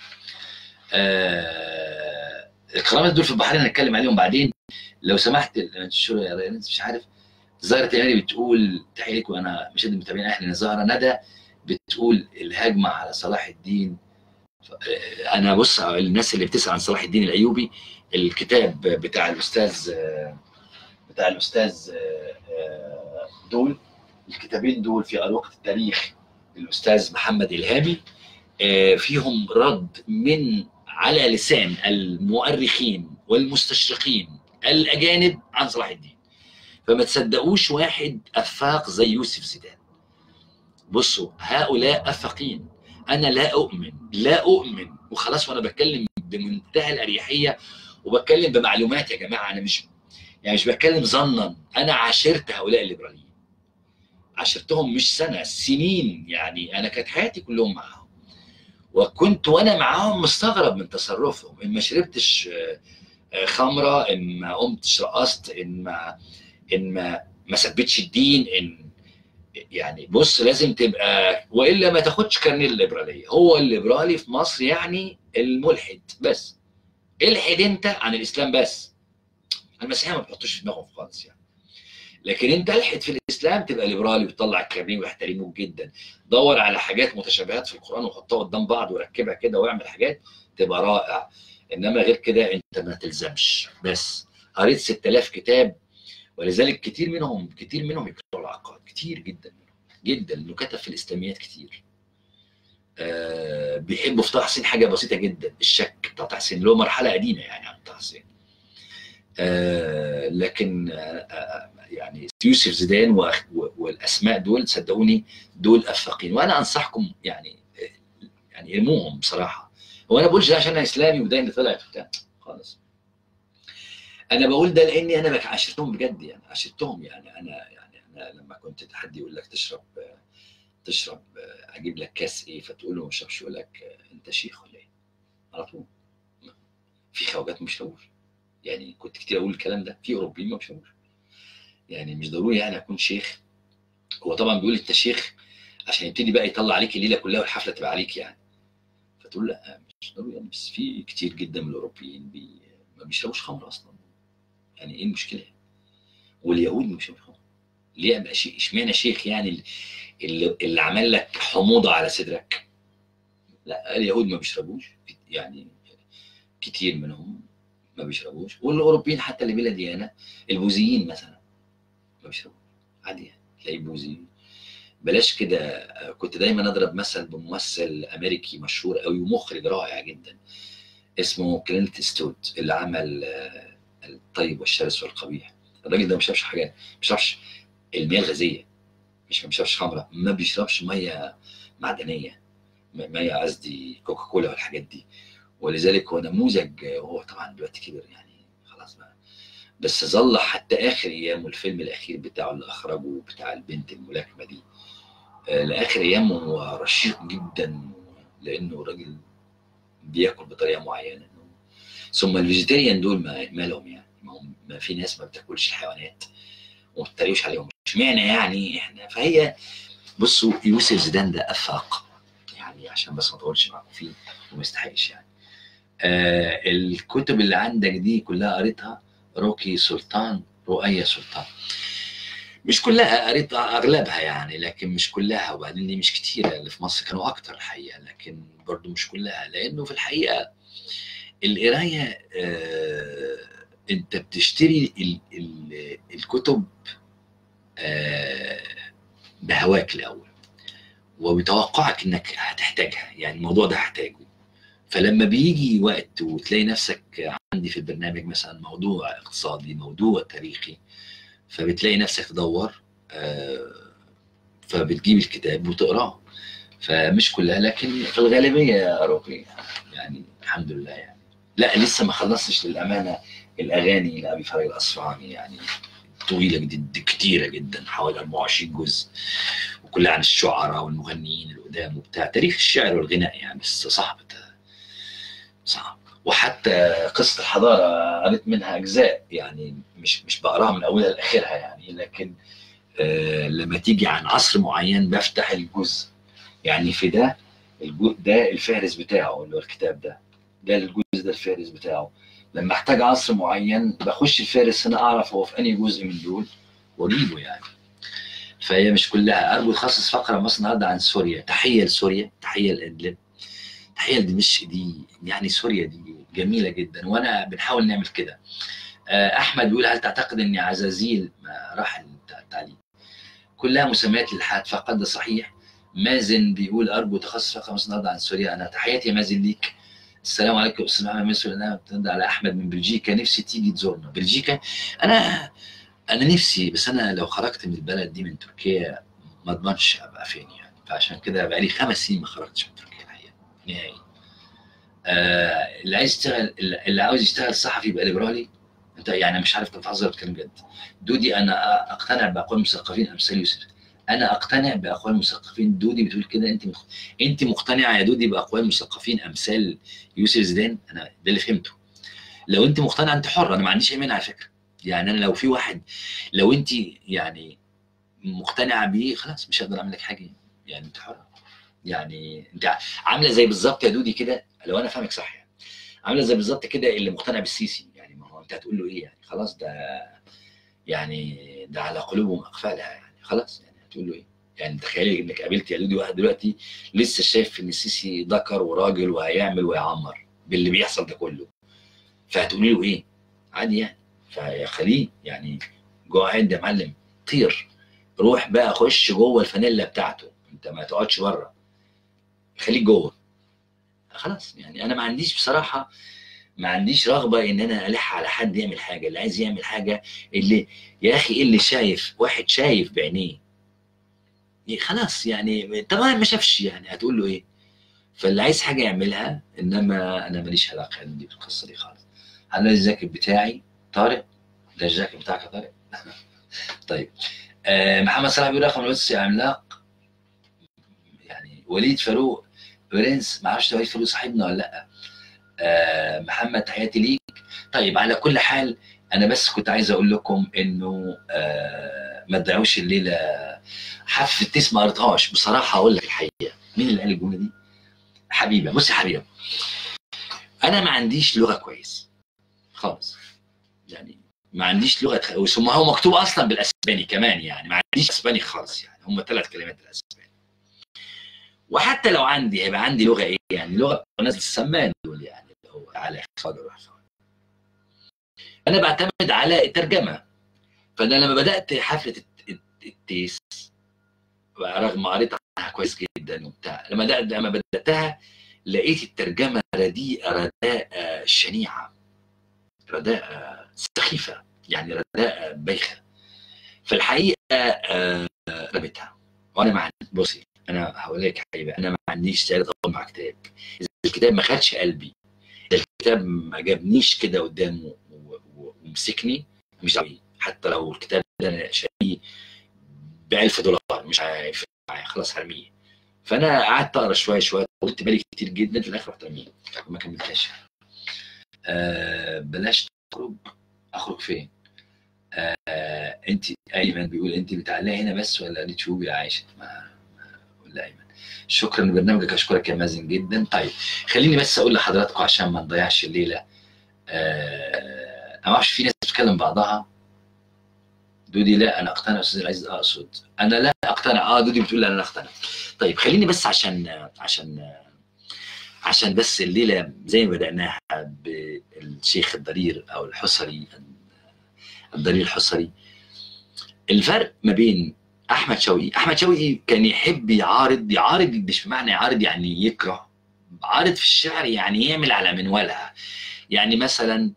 آه الكرامات دول في البحرين هنتكلم عليهم بعدين لو سمحت مش عارف زهرة الهلالي بتقول تحية لكم انا مشاهد المتابعين اهلا زهرة ندى بتقول الهجمة على صلاح الدين انا بص الناس اللي بتسال عن صلاح الدين الايوبي الكتاب بتاع الاستاذ بتاع الاستاذ دول الكتابين دول في أروقة التاريخ الأستاذ محمد إلهامي فيهم رد من على لسان المؤرخين والمستشرقين الأجانب عن صلاح الدين فما تصدقوش واحد أفاق زي يوسف زيدان بصوا هؤلاء أفاقين أنا لا أؤمن لا أؤمن وخلاص وأنا بتكلم بمنتهى الأريحية وبتكلم بمعلومات يا جماعة أنا مش يعني مش بتكلم ظنا أنا عاشرت هؤلاء الليبراليين عاشرتهم مش سنه سنين يعني انا كانت حياتي كلهم معاهم وكنت وانا معاهم مستغرب من تصرفهم ان ما شربتش خمره ان ما قمتش رقصت ان ما ان ما ما ثبتش الدين ان يعني بص لازم تبقى والا ما تاخدش كارنيه الليبراليه هو الليبرالي في مصر يعني الملحد بس الحد انت عن الاسلام بس المسيحيه ما بتحطوش في دماغهم خالص يعني لكن انت الحد في الاسلام تبقى ليبرالي وتطلع الكارنيه ويحترموك جدا دور على حاجات متشابهات في القران وحطها قدام بعض وركبها كده واعمل حاجات تبقى رائع انما غير كده انت ما تلزمش بس قريت 6000 كتاب ولذلك كتير منهم كتير منهم يكتبوا العقاد كتير جدا منهم جدا انه كتب في الاسلاميات كتير آه بيحبوا في طه حسين حاجه بسيطه جدا الشك بتاع طه حسين اللي هو مرحله قديمه يعني عن طه حسين آه لكن آه يعني يوسف زيدان والاسماء دول صدقوني دول افاقين وانا انصحكم يعني يعني ارموهم بصراحه هو انا بقولش ده عشان انا اسلامي وده اللي طلعت وبتاع خالص انا بقول ده لاني انا عاشرتهم بجد يعني عاشرتهم يعني انا يعني انا لما كنت حد يقول لك تشرب تشرب اجيب لك كاس ايه فتقول له ما اشربش يقول لك انت شيخ ولا ايه؟ على طول في خواجات ما بيشربوش يعني كنت كتير اقول الكلام ده في اوروبيين ما بيشربوش يعني مش ضروري يعني اكون شيخ هو طبعا بيقول انت شيخ عشان يبتدي بقى يطلع عليك الليله كلها والحفله تبقى عليك يعني فتقول لا مش ضروري يعني بس في كتير جدا من الاوروبيين بي ما بيشربوش خمر اصلا يعني ايه المشكله واليهود ما بيشربوش خمر ليه ابقى شيخ اشمعنى شيخ يعني اللي, اللي عمل لك حموضه على صدرك لا اليهود ما بيشربوش يعني كتير منهم ما بيشربوش والاوروبيين حتى اللي بلا ديانه البوذيين مثلا ما بيشربوش عادي يعني تلاقيه بوذي بلاش كده كنت دايما اضرب مثل بممثل امريكي مشهور قوي ومخرج رائع جدا اسمه كلينت ستوت اللي عمل الطيب والشرس والقبيح الراجل ده ما بيشربش حاجه ما بيشربش المياه الغازيه مش ما بيشربش خمره ما بيشربش ميه معدنيه ميه قصدي كوكا كولا والحاجات دي ولذلك هو نموذج هو طبعا دلوقتي كبر يعني خلاص بقى بس ظل حتى اخر ايامه الفيلم الاخير بتاعه اللي اخرجه بتاع البنت الملاكمه دي لاخر ايامه هو رشيق جدا لانه راجل بياكل بطريقه معينه ثم الفيجيتيريان دول ما مالهم يعني ما, هم ما في ناس ما بتاكلش الحيوانات وما بتتريقوش عليهم اشمعنى يعني احنا فهي بصوا يوسف زيدان ده افاق يعني عشان بس ما اطولش معاكم فيه وما يستحقش يعني آه الكتب اللي عندك دي كلها قريتها روكي سلطان رؤية سلطان مش كلها قريت اغلبها يعني لكن مش كلها وبعدين دي مش كتيره اللي في مصر كانوا اكتر الحقيقه لكن برضو مش كلها لانه في الحقيقه القرايه آه انت بتشتري ال ال الكتب آه بهواك الاول وبتوقعك انك هتحتاجها يعني الموضوع ده هحتاجه فلما بيجي وقت وتلاقي نفسك عندي في البرنامج مثلا موضوع اقتصادي موضوع تاريخي فبتلاقي نفسك تدور آه فبتجيب الكتاب وتقراه فمش كلها لكن في الغالبيه يا روكي يعني الحمد لله يعني لا لسه ما خلصتش للامانه الاغاني لابي فرج الاصفهاني يعني طويله جدا كتيره جدا حوالي 24 جزء وكلها عن الشعراء والمغنيين القدام وبتاع تاريخ الشعر والغناء يعني بس صعب صعب وحتى قصه الحضاره قريت منها اجزاء يعني مش مش بقراها من اولها لاخرها يعني لكن آه لما تيجي عن عصر معين بفتح الجزء يعني في ده الجزء ده الفهرس بتاعه اللي هو الكتاب ده ده الجزء ده الفهرس بتاعه لما احتاج عصر معين بخش الفهرس هنا اعرف هو في انهي جزء من دول واجيبه يعني فهي مش كلها ارجو تخصص فقره مثلا النهارده عن سوريا تحيه لسوريا تحيه لادلب تحيه لدمشق دي يعني سوريا دي جميله جدا وانا بنحاول نعمل كده احمد بيقول هل تعتقد ان عزازيل راح التعليم كلها مسميات للحاد فقد ده صحيح مازن بيقول ارجو تخصص فقره مثلا النهارده عن سوريا انا تحياتي يا مازن ليك السلام عليكم استاذ محمد مصر انا بترد على احمد من بلجيكا نفسي تيجي تزورنا بلجيكا انا انا نفسي بس انا لو خرجت من البلد دي من تركيا ما اضمنش ابقى فين يعني فعشان كده بقالي خمس سنين ما خرجتش من تركيا الحقيقه نهائي آه اللي عايز يشتغل اللي عاوز يشتغل صحفي يبقى ليبرالي انت يعني مش عارف تتهزر بتتكلم جد دودي انا اقتنع باقوال المثقفين امثال يوسف انا اقتنع باقوال المثقفين دودي بتقول كده انت مخ... انت مقتنعه يا دودي باقوال المثقفين امثال يوسف زيدان انا ده اللي فهمته لو انت مقتنعه انت حره انا ما عنديش اي مانع على فكره يعني انا لو في واحد لو انت يعني مقتنعه بيه خلاص مش هقدر اعمل لك حاجه يعني انت حره يعني انت عامله زي بالظبط يا دودي كده لو انا فاهمك صح يعني عامله زي بالظبط كده اللي مقتنع بالسيسي يعني ما هو انت هتقول له ايه يعني خلاص ده يعني ده على قلوبهم اقفالها يعني خلاص يعني هتقول له ايه يعني تخيلي انك قابلت يا دودي واحد دلوقتي لسه شايف ان السيسي ذكر وراجل وهيعمل ويعمر باللي بيحصل ده كله فهتقولي له ايه عادي يعني فخليه يعني جو عند يا معلم طير روح بقى خش جوه الفانيلا بتاعته انت ما تقعدش بره خليك جوه خلاص يعني انا ما عنديش بصراحه ما عنديش رغبه ان انا الح على حد يعمل حاجه اللي عايز يعمل حاجه اللي يا اخي إيه اللي شايف واحد شايف بعينيه إيه خلاص يعني طبعا ما شافش يعني هتقول له ايه فاللي عايز حاجه يعملها انما انا ماليش علاقه عندي بالقصه دي خالص انا الجاكيت بتاعي طارق ده الجاكيت بتاعك يا طارق طيب آه محمد صلاح بيقول رقم القدس يا عملاق يعني وليد فاروق برنس ما اعرفش وليد فاروق صاحبنا ولا لا آه محمد تحياتي ليك طيب على كل حال انا بس كنت عايز اقول لكم انه آه ما تضيعوش الليله حفله التيس ما قريتهاش بصراحه اقول لك الحقيقه مين اللي قال الجمله دي؟ حبيبه بصي يا حبيبه انا ما عنديش لغه كويس خالص يعني ما عنديش لغه ثم هو مكتوب اصلا بالاسباني كمان يعني ما عنديش اسباني خالص يعني هم ثلاث كلمات بالاسباني وحتى لو عندي هيبقى عندي لغه ايه يعني لغه ناس السمان دول يعني اللي هو على صدر انا بعتمد على الترجمه فانا لما بدات حفله التيس رغم قريت عنها كويس جدا وبتاع لما بدات لما بداتها لقيت الترجمه رديئه رداء شنيعه رداء سخيفه يعني رداء بايخه فالحقيقه رميتها وانا مع بصي انا هقول لك حبيبي انا ما عنديش استعداد اقعد مع كتاب اذا الكتاب ما خدش قلبي اذا الكتاب ما عجبنيش كده قدامه ومسكني مش دعوه حتى لو الكتاب ده انا شاريه ب 1000 دولار مش هيفرق معايا خلاص هرميه فانا قعدت اقرا شويه شويه قلت بالي كتير جدا في الاخر رحت ارميه ما كملتهاش آه بلاش تخرج اخرج فين؟ آه انت ايمن بيقول انت بتعلقي هنا بس ولا اليوتيوب يا عايشه؟ ما ولا ايمن شكرا لبرنامجك اشكرك يا مازن جدا طيب خليني بس اقول لحضراتكم عشان ما نضيعش الليله آه انا ما اعرفش في ناس بتتكلم بعضها دودي لا انا اقتنع استاذ العزيز اقصد انا لا اقتنع اه دودي بتقول لا انا اقتنع طيب خليني بس عشان عشان عشان بس الليله زي ما بداناها بالشيخ الضرير او الحصري الضرير الحصري الفرق ما بين احمد شوقي احمد شوقي كان يحب يعارض يعارض مش بمعنى يعارض يعني يكره عارض في الشعر يعني يعمل على منوالها يعني مثلا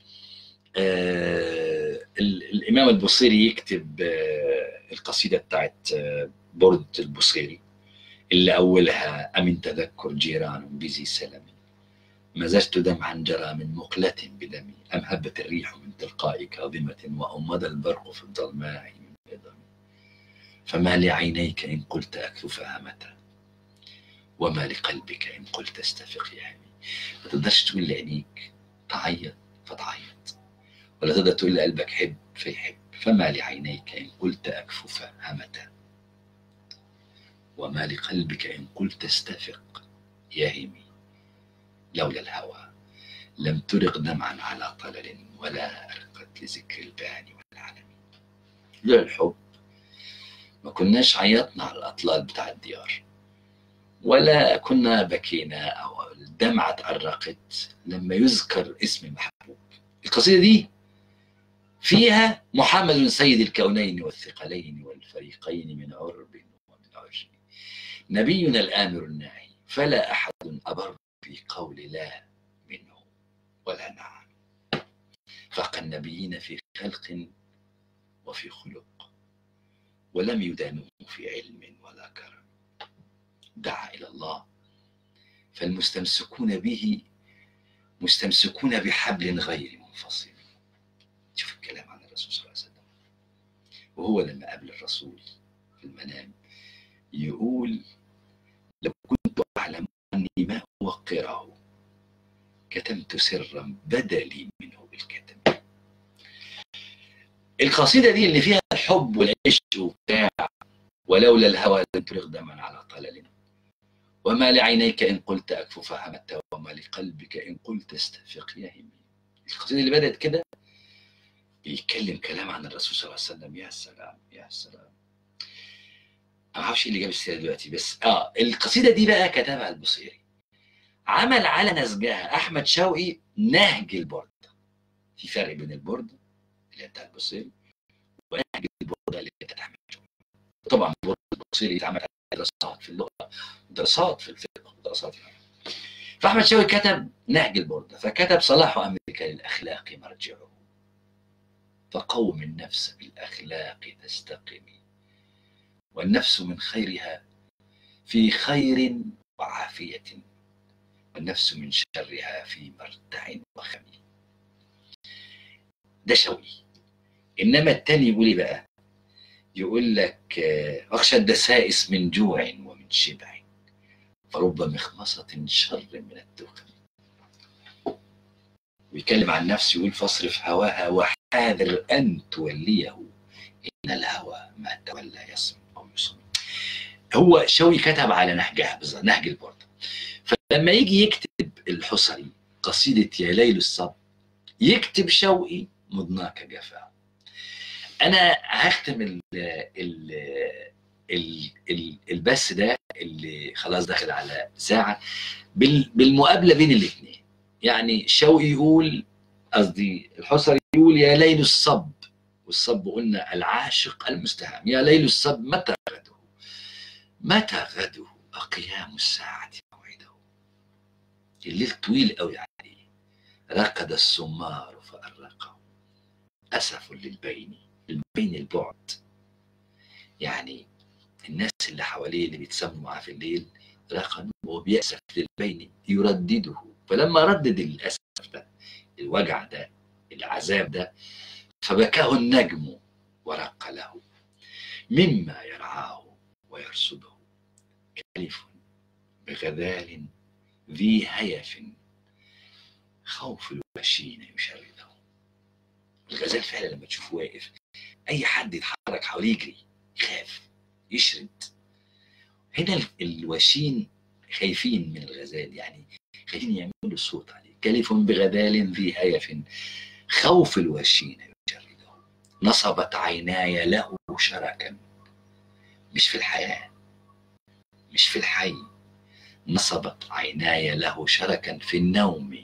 آه الامام البصيري يكتب آه القصيده بتاعت آه برد البصيري اللي اولها امن تذكر جيران بذي سلم مزجت دمعا جرى من مقلة بدمي أم هبت الريح من تلقاء كاظمة وأمضى البرق في الظلماء من عظمي فما لعينيك إن قلت أكثفها متى وما لقلبك إن قلت استفق يا همي ما تقدرش تقول لعينيك تعيط فتعيط ولا تقدر تقول لقلبك حب فيحب فما لعينيك إن قلت أكفف همتا وما لقلبك إن قلت استفق يا همي لولا الهوى لم ترق دمعا على طلل ولا أرقت لذكر البان والعلم لولا الحب ما كناش عيطنا على الأطلال بتاع الديار ولا كنا بكينا أو الدمعة اتأرقت لما يذكر اسم المحبوب القصيدة دي فيها محمد سيد الكونين والثقلين والفريقين من عرب ومن عجم نبينا الآمر الناهي فلا أحد أبر في قول لا منه ولا نعم فاق النبيين في خلق وفي خلق ولم يدانوه في علم ولا كرم دعا إلى الله فالمستمسكون به مستمسكون بحبل غير منفصل شوف الكلام عن الرسول صلى الله عليه وسلم وهو لما قابل الرسول في المنام يقول لو كنت أعلم أني ما أوقره كتمت سرا بدا لي منه بالكتم القصيدة دي اللي فيها الحب والعشق وبتاع ولولا الهوى لن ترغ دما على طلل وما لعينيك إن قلت أكفف همت وما لقلبك إن قلت استفق يهمي القصيدة اللي بدأت كده بيتكلم كلام عن الرسول صلى الله عليه وسلم يا سلام يا سلام ما اعرفش اللي جاب السيره دلوقتي بس اه القصيده دي بقى كتبها البصيري عمل على نسجها احمد شوقي نهج البرد في فرق بين البرد اللي انت البصيري ونهج البردة اللي انت تحمل طبعا البردة البصيري اتعمل دراسات في اللغة دراسات في الفقه دراسات في فأحمد شوقي كتب نهج البردة فكتب صلاح أمريكا للأخلاق مرجعه فقوم النفس بالأخلاق تستقمي والنفس من خيرها في خير وعافية والنفس من شرها في مرتع وخمي ده شوقي إنما التاني يقول إيه بقى يقول لك أخشى الدسائس من جوع ومن شبع فرب مخمصة شر من التخم ويتكلم عن نفسه يقول فاصرف هواها وحاذر أن توليه إن الهوى ما تولى يصم أو يصم هو شوي كتب على نهجها بالظبط نهج البردة فلما يجي يكتب الحصري قصيدة يا ليل الصب يكتب شوقي مضناك جفا أنا هختم ال ال ال ال البث ده اللي خلاص داخل على ساعة بالمقابلة بين الاثنين يعني شوقي يقول قصدي الحصري يقول يا ليل الصب والصب قلنا العاشق المستهام يا ليل الصب متى غده متى غده أقيام الساعة موعده الليل طويل قوي عليه رقد السمار فأرقه أسف للبين البين البعد يعني الناس اللي حواليه اللي بيتسموا معاه في الليل رقدوا وبيأسف للبين يردده فلما ردد الأسف ده الوجع ده العذاب ده فبكاه النجم ورق له مما يرعاه ويرصده كلف بغذال ذي هيف خوف الوشين يشرده الغزال فعلا لما تشوفه واقف اي حد يتحرك حواليه يجري يخاف يشرد هنا الوشين خايفين من الغزال يعني خايفين يعملوا صوت عليه كلف بغزال ذي هيف خوف الوشين يشرده نصبت عيناي له شركا مش في الحياة مش في الحي نصبت عيناي له شركا في النوم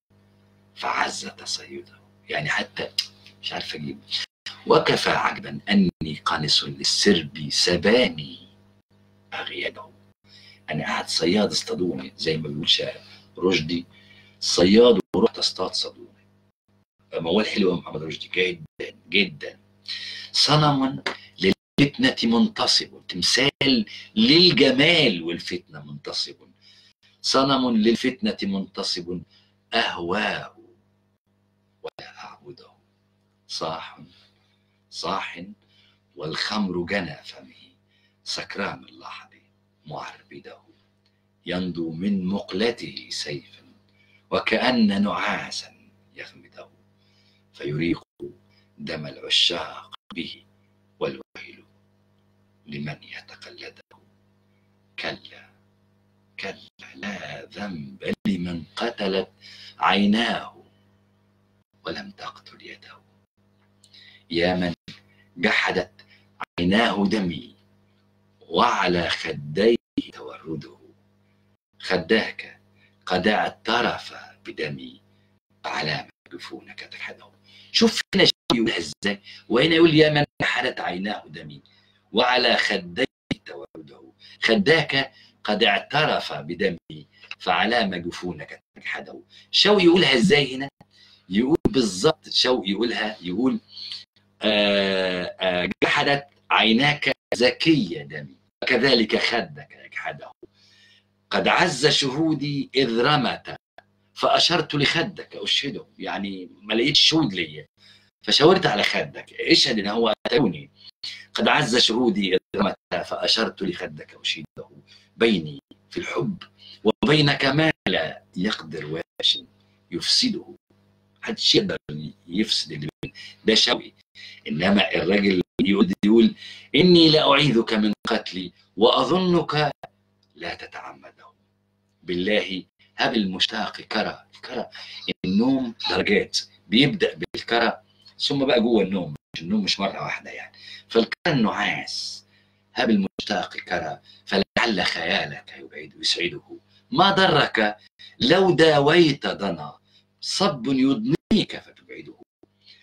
فعز تصيده يعني حتى مش عارف اجيب وكفى عجبا اني قانص للسرب سباني اغيده انا قاعد صياد اصطادوني زي ما بيقول شاعر رشدي صياد ورحت اصطاد صادوني موال حلو محمد رشدي جدا جدا صنما للفتنة منتصب تمثال للجمال والفتنة منتصب صنم للفتنة منتصب أهواه ولا أعبده صاح صاح والخمر جنى فمه سكران اللحظ معربده ينضو من مقلته سيفا وكأن نعاسا يغمده فيريق دم العشاق به والويل لمن يتقلده كلا كلا لا ذنب لمن قتلت عيناه ولم تقتل يده يا من جحدت عيناه دمي وعلى خديه تورده خداك قد اعترف بدمي على جفونك تحده شوف هنا يقولها ازاي وهنا يقول يا من جحدت عيناه دمي وعلى خديه تورده خداك قد اعترف بدمي فعلام جفونك تجحده شوقي يقولها ازاي هنا يقول بالظبط شوقي يقولها يقول آآ آآ جحدت عيناك زكية دمي وكذلك خدك يجحده قد عز شهودي إذ رمت فأشرت لخدك أشهده يعني ما لقيتش شهود ليا فشاورت على خدك اشهد ان هو اتوني قد عز شهودي إذ رمت فأشرت لخدك أشهده بيني في الحب وبينك ما لا يقدر واش يفسده محدش يقدر يفسد اللي بين ده شوي انما الراجل يقول, يقول اني لا اعيذك من قتلي واظنك لا تتعمده بالله هب المشتاق كرى الكرى النوم درجات بيبدا بالكرى ثم بقى جوه النوم النوم مش مره واحده يعني فالكرى النعاس هب المشتاق كرى فلعل خيالك يبعد يسعده ما ضرك لو داويت ضنا صب يضنيك فتبعده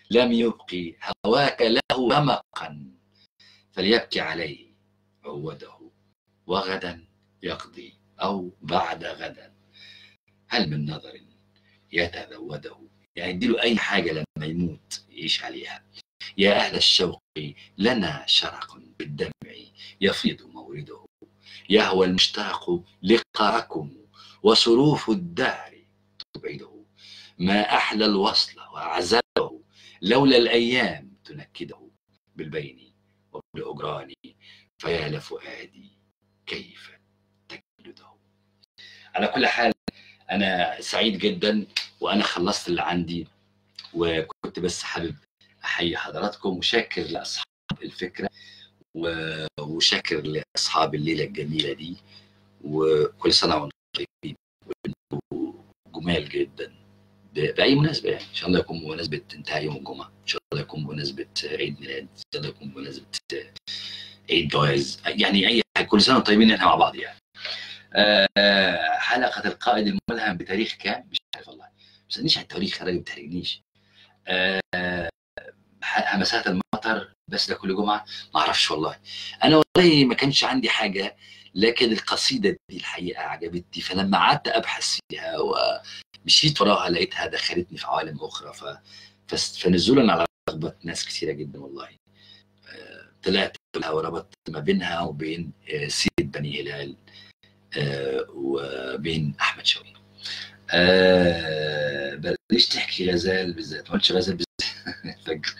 لم يبقي هواك له رمقا فليبكي عليه عوده وغدا يقضي أو بعد غدا هل من نظر يتذوده يعني اديله أي حاجة لما يموت يعيش عليها يا أهل الشوق لنا شرق بالدمع يفيض مورده يهوى المشتاق لقاءكم وصروف الدهر تبعده ما أحلى الوصل وأعزبه لولا الأيام تنكده بالبين وبالأجران فيا لفؤادي كيف تجلده على كل حال أنا سعيد جدا وأنا خلصت اللي عندي وكنت بس حابب أحيي حضراتكم وشاكر لأصحاب الفكرة وشاكر لأصحاب الليلة الجميلة دي وكل سنة وأنتم طيبين وأنتم جمال جدا باي مناسبه يعني ان شاء الله يكون بمناسبه انتهاء يوم الجمعه ان شاء الله يكون بمناسبه عيد ميلاد ان شاء الله يكون بمناسبه عيد جواز يعني اي حاجه كل سنه طيبين احنا مع بعض يعني أه حلقه القائد الملهم بتاريخ كام مش عارف والله ما تسالنيش على التاريخ يا راجل ما تحرجنيش أه همسات المطر بس ده كل جمعه ما اعرفش والله انا والله ما كانش عندي حاجه لكن القصيده دي الحقيقه عجبتني فلما قعدت ابحث فيها ومشيت وراها لقيتها دخلتني في عوالم اخرى ف... فنزولا على رغبه ناس كثيره جدا والله طلعت لها وربطت ما بينها وبين سيره بني هلال وبين احمد شوقي أه ليش تحكي غزال بالذات ما قلتش غزال بالذات الفجر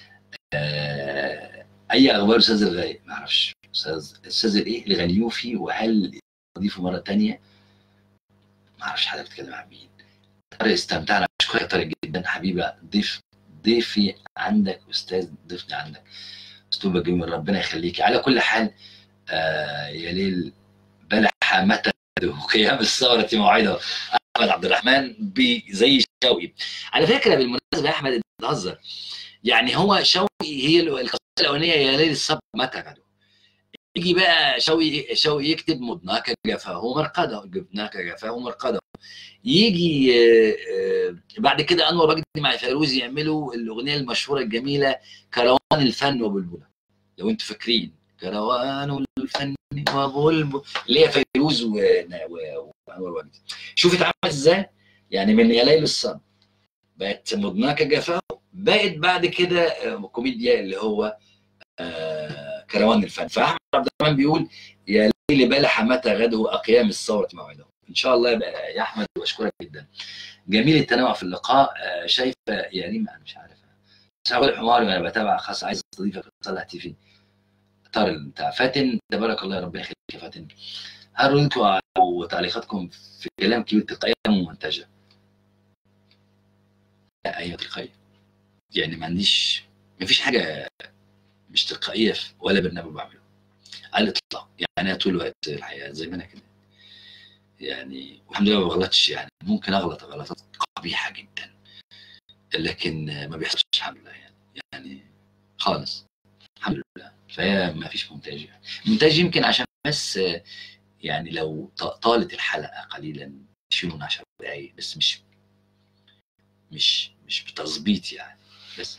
أه اي اخبار استاذ الغايب ما اعرفش استاذ استاذ الايه الغنيوفي وهل اضيفه مره ثانيه ما اعرفش حضرتك بتتكلم عن مين طارق استمتعنا اشكرك يا طارق جدا حبيبه ضيف ضيفي عندك استاذ ضيفني عندك اسلوبك جميل ربنا يخليكي على كل حال آه يا ليل بلح متى قيام الثورة موعده احمد عبد الرحمن زي شوقي على فكره بالمناسبه يا احمد انت بتهزر يعني هو شوقي هي القصيده الاولانيه يا ليل الصبر متى غدو يجي بقى شوقي شوقي يكتب مضناك جفاه مرقده جبناك جفاه مرقده يجي بعد كده انور وجدي مع فيروز يعملوا الاغنيه المشهوره الجميله كروان الفن وبلبله لو انتوا فاكرين كروان الفن وبلبل اللي هي فيروز وانور وجدي شوف اتعمل ازاي يعني من يا ليل الصبر بقت مضناك جفاه بقت بعد كده كوميديا اللي هو آه كروان الفن فاحمد عبد الرحمن بيقول يا ليل بلح متى غده اقيام الثوره موعده ان شاء الله يبقى يا احمد واشكرك جدا جميل التنوع في اللقاء آه شايفه يا ريم انا مش عارف بس هقول حماري وانا بتابع خاص عايز استضيفك صالح تي في طار بتاع فاتن تبارك الله ربنا يخليك يا فاتن هردكم وتعليقاتكم في كلام كبير تلقائيه ممنتجه لا ايوه تلقائيه يعني ما عنديش ما فيش حاجه مش تلقائيه ولا برنامج بعمله على الاطلاق يعني انا طول الوقت الحقيقه زي ما انا كده يعني والحمد لله ما بغلطش يعني ممكن اغلط غلطات قبيحه جدا لكن ما بيحصلش الحمد لله يعني يعني خالص الحمد لله فهي ما فيش مونتاج يعني مونتاج يمكن عشان بس يعني لو طالت الحلقه قليلا يشيلوا من 10 دقايق بس مش مش مش بتظبيط يعني بس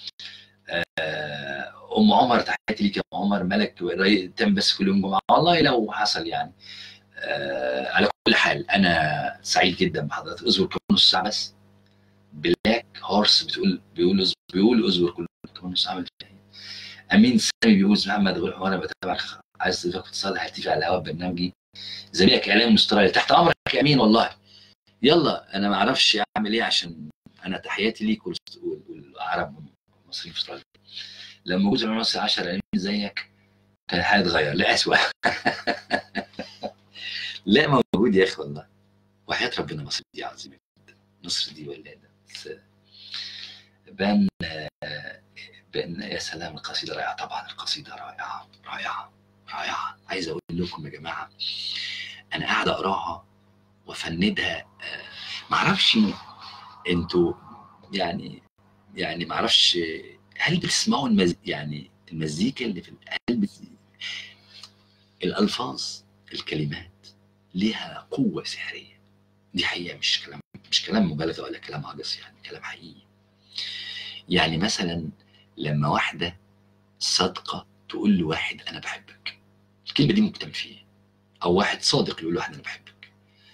ام عمر تحياتي ليك يا ام عمر ملك تم بس كل يوم جمعه والله لو حصل يعني آه على كل حال انا سعيد جدا بحضرتك اصبر كمان نص ساعه بس بلاك هورس بتقول بيقول بيقول اصبر كل كمان نص ساعه امين سامي بيقول محمد غير وانا بتابعك عايز تضيفك اتصال هتيجي على الهواء برنامجي زميلك اعلامي من استراليا تحت امرك يا امين والله يلا انا ما اعرفش اعمل ايه عشان انا تحياتي ليك والعرب المصريين في استراليا لما جوز مصر 10 امين زيك كان الحال اتغير لأسوأ لا موجود يا اخي والله وحياة ربنا مصر دي عظيمة جدا مصر دي ولادة بس بان بان يا سلام القصيدة رائعة طبعا القصيدة رائعة رائعة رائعة عايز اقول لكم يا جماعة انا قاعد اقراها وافندها معرفش انتوا يعني يعني معرفش هل بتسمعوا المز... يعني المزيكا اللي في القلب الالفاظ الكلمات لها قوه سحريه دي حقيقه مش كلام مش كلام مبالغه ولا كلام عجز يعني كلام حقيقي يعني مثلا لما واحده صادقه تقول لواحد انا بحبك الكلمه دي ممكن تعمل فيها او واحد صادق يقول لواحد انا بحبك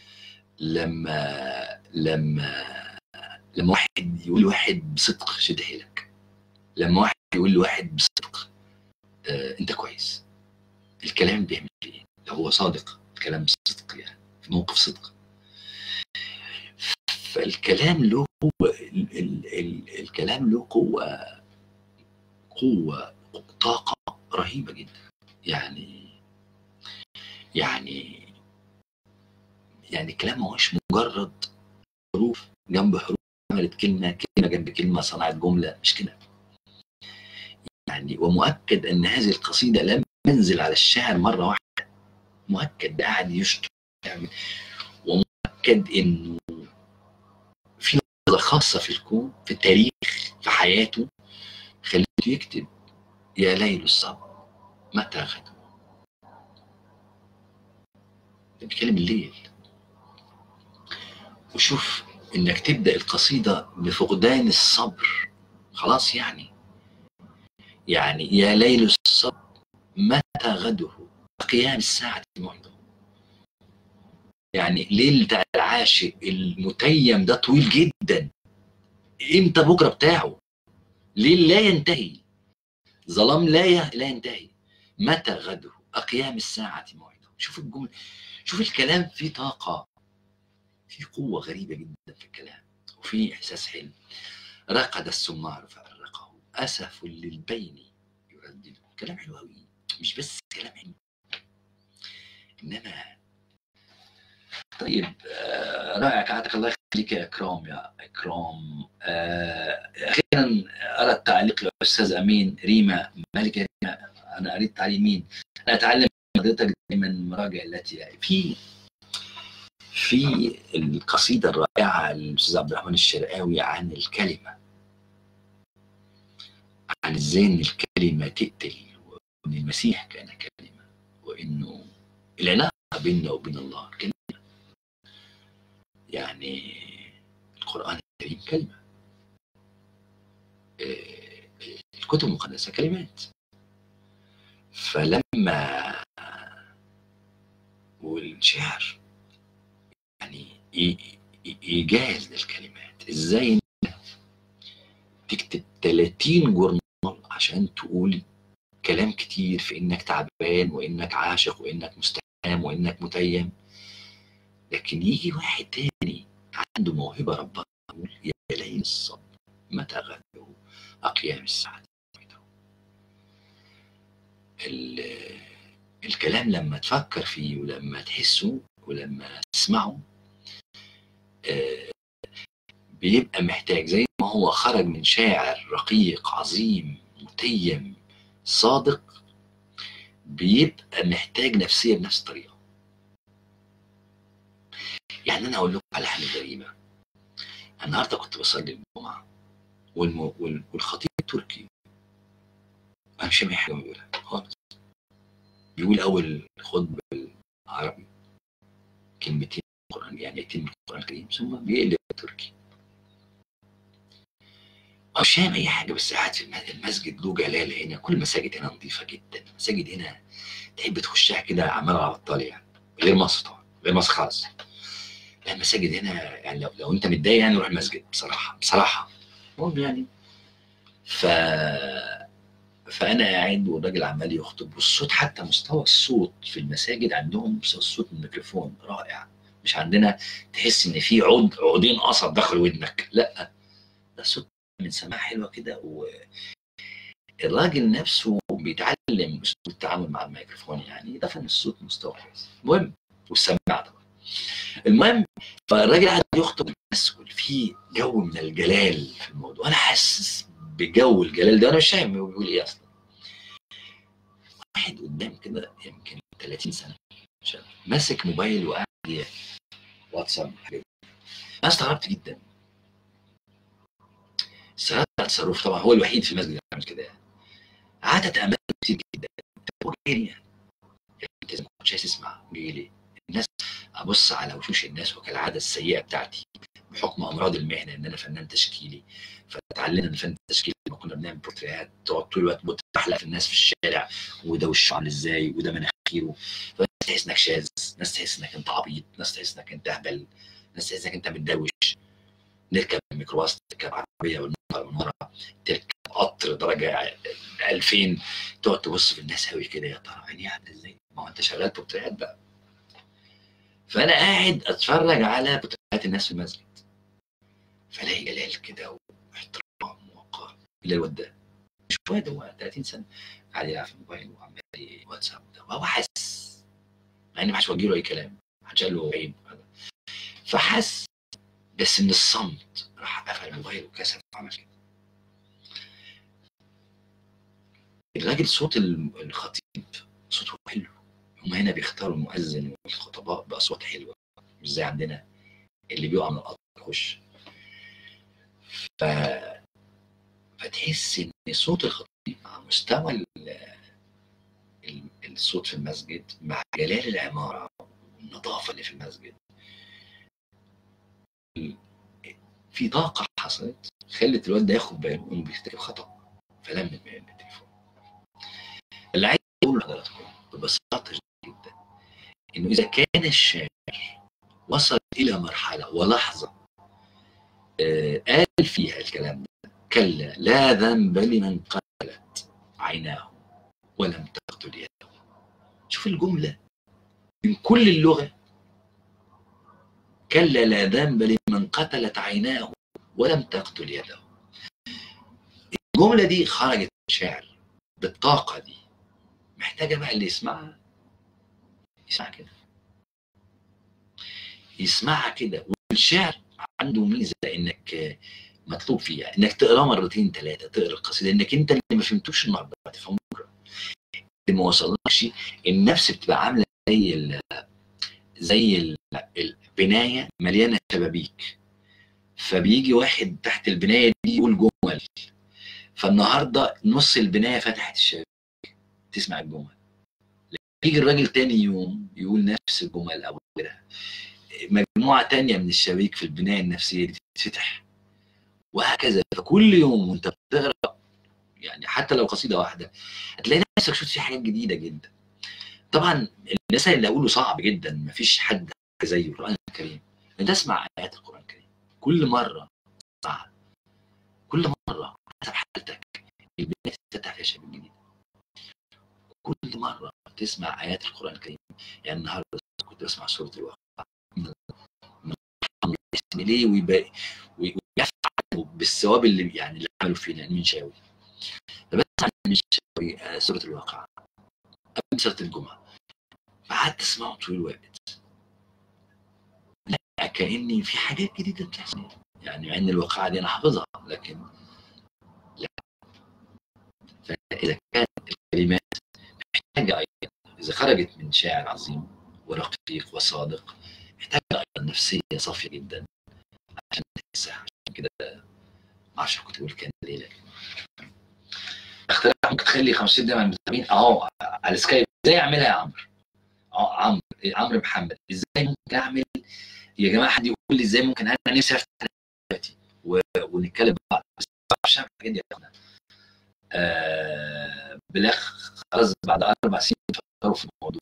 لما لما لما واحد يقول لواحد بصدق شد حيلك لما واحد يقول لواحد بصدق آه انت كويس الكلام بيعمل ايه لو هو صادق الكلام بصدق يعني في موقف صدق فالكلام له قوة ال ال ال الكلام له قوة قوة طاقة رهيبة جدا يعني يعني يعني الكلام ما هوش مجرد حروف جنب حروف عملت كلمة كلمة جنب كلمة صنعت جملة مش كده يعني ومؤكد أن هذه القصيدة لم تنزل على الشاعر مرة واحدة مؤكد ده قاعد يشتغل يعني ومؤكد أنه في لحظة خاصة في الكون في التاريخ في حياته خليته يكتب يا ليل الصبر متى غدو ده بيتكلم الليل وشوف انك تبدا القصيده بفقدان الصبر خلاص يعني يعني يا ليل الصبر متى غده قيام الساعة معده يعني ليل بتاع العاشق المتيم ده طويل جدا امتى بكره بتاعه ليل لا ينتهي ظلام لا ي... لا ينتهي متى غده أقيام الساعة موعده شوف الجملة شوف الكلام فيه طاقة في قوة غريبة جدا في الكلام وفي إحساس حلو رقد السمار فأرقه أسف للبين يردده كلام حلو أوي مش بس كلام حلو إنما طيب آه رائع كعادك الله يخليك يا إكرام يا إكرام آه أخيرا أرى التعليق للأستاذ أمين ريما مالك يا ريما أنا قريت تعليمين أنا أتعلم من حضرتك دايما مراجع التي في في القصيدة الرائعة للأستاذ عبد الرحمن الشرقاوي عن الكلمة عن ازاي ان الكلمة تقتل وان المسيح كان كلمة وانه العلاقة بيننا وبين الله كلمة يعني القرآن الكريم كلمة الكتب المقدسة كلمات فلما والشعر يعني إيجاز للكلمات إزاي تكتب 30 جورنال عشان تقول كلام كتير في إنك تعبان وإنك عاشق وإنك مستهام وإنك متيم لكن يجي واحد تاني عنده موهبة ربنا يقول يا ليل الصبر متى غده أقيام الساعة الكلام لما تفكر فيه ولما تحسه ولما تسمعه بيبقى محتاج زي ما هو خرج من شاعر رقيق عظيم متيم صادق بيبقى محتاج نفسية بنفس الطريقة يعني أنا أقول لكم على حاجة غريبة النهاردة كنت بصلي الجمعة والم... والخطيب التركي أنا مش سامع حاجة بيقولها خالص بيقول أول خطبة بالعربي كلمتين القرآن يعني يتم القرآن الكريم ثم بيقلب تركي مش فاهم أي حاجة بس قاعد في المسجد له جلالة هنا كل المساجد هنا نظيفة جدا المساجد هنا تحب تخشها كده عمال على بطال يعني غير مصر طبعا غير مصر خالص المساجد هنا يعني لو, لو انت متضايق يعني روح المسجد بصراحة بصراحة المهم يعني ف فانا قاعد والراجل عمال يخطب والصوت حتى مستوى الصوت في المساجد عندهم مستوى الصوت من الميكروفون رائع مش عندنا تحس ان في عود عودين قصب دخل ودنك لا ده صوت من سماع حلوه كده والراجل نفسه بيتعلم اسلوب التعامل مع الميكروفون يعني ده فن الصوت مستوى كويس المهم والسماعه طبعا المهم فالراجل قاعد يخطب الناس في جو من الجلال في الموضوع انا حاسس بجو الجلال ده انا مش فاهم هو بيقول ايه اصلا واحد قدام كده يمكن 30 سنه ماسك موبايل وقاعد واتساب حاجات انا استغربت جدا استغربت على التصرف طبعا هو الوحيد في المسجد اللي عمل كده يعني قعدت اتامل كتير جدا هو جاي يعني انت ما كنتش عايز تسمع جاي ليه؟ الناس ابص على وشوش الناس وكالعاده السيئه بتاعتي بحكم امراض المهنه ان انا فنان تشكيلي فتعلمنا الفن التشكيلي لما كنا بنعمل بورتريهات تقعد طول الوقت بتحلق في الناس في الشارع وده وشه عامل ازاي وده مناخيره فناس تحس انك شاذ ناس تحس انك انت عبيط ناس تحس انك انت اهبل ناس تحس انك انت متدوش نركب ميكروباص تركب عربيه والمنظر من ورا تركب قطر درجه 2000 تقعد تبص في الناس قوي كده يا ترى عينيها عامله ازاي؟ ما هو انت شغال بورتريهات بقى فانا قاعد اتفرج على بورتريهات الناس في المسجد فلاقي جلال كده واحترام ووقار الا الواد ده مش واد هو 30 سنه قاعد يلعب في الموبايل وعمال واتساب ده وهو حاسس مع اني ما حدش وجه له اي كلام ما حدش قال له عيب فحس بس من الصمت راح قفل الموبايل وكسف وعمل كده الراجل صوت الخطيب صوته حلو هم هنا بيختاروا المؤذن والخطباء باصوات حلوه مش زي عندنا اللي بيقع من القطر يخش ف فتحس ان صوت الخطيب مع مستوى ال... ال... الصوت في المسجد مع جلال العماره والنظافه اللي في المسجد في طاقه حصلت خلت الواد ده ياخد باله انه بيرتكب خطا فلم التليفون اللي عايز اقوله لحضراتكم ببساطه جدا انه اذا كان الشاعر وصل الى مرحله ولحظه آه قال فيها الكلام ده كلا لا ذنب لمن قتلت عيناه ولم تقتل يده شوف الجمله من كل اللغه كلا لا ذنب لمن قتلت عيناه ولم تقتل يده الجمله دي خرجت من شعر بالطاقه دي محتاجه بقى اللي يسمعها يسمع كده يسمعها كده والشعر عنده ميزه انك مطلوب فيها انك تقراه مرتين ثلاثه تقرا القصيده انك انت اللي ما فهمتوش النهارده هتفهمه بكره اللي ما وصلكش النفس بتبقى عامله زي ال زي ال البنايه مليانه شبابيك فبيجي واحد تحت البنايه دي يقول جمل فالنهارده نص البنايه فتحت الشبابيك تسمع الجمل يجي الراجل تاني يوم يقول نفس الجمل او غيرها مجموعه تانية من الشبابيك في البنايه النفسيه دي تتفتح وهكذا فكل يوم وانت بتقرا يعني حتى لو قصيده واحده هتلاقي نفسك شفت في حاجات جديده جدا طبعا المثل اللي اقوله صعب جدا مفيش حد زيه القران الكريم انت اسمع ايات القران الكريم كل مره تسمعها كل مره حسب حالتك البنايه تفتح فيها شبابيك جديده كل مره تسمع ايات القران الكريم يعني النهارده كنت بسمع سوره الواقع اسم ليه ويبقى ويفعل بالثواب اللي يعني اللي عملوا فينا المنشاوي فبسمع المنشاوي سوره الواقع قبل سوره الجمعه فقعدت اسمعه طول الوقت لا كاني في حاجات جديده بتحصل يعني مع ان الواقعه دي انا حافظها لكن لا فاذا كانت الكلمات محتاجه ايضا اذا خرجت من شاعر عظيم ورقيق وصادق محتاجه ايضا نفسيه صافيه جدا عشان تحسها عشان كده ما اعرفش كنت بقول كان ليه اختراع ممكن تخلي 50 دقيقه من المتابعين اهو على سكايب ازاي اعملها يا عمرو؟ اه عمرو عمرو محمد ازاي ممكن اعمل يا جماعه حد يقول لي ازاي ممكن انا نفسي افتح دلوقتي ونتكلم بعض بس ما بعرفش اعمل الحاجات دي يا اخوانا آه بالاخ خلاص بعد اربع سنين فكروا في الموضوع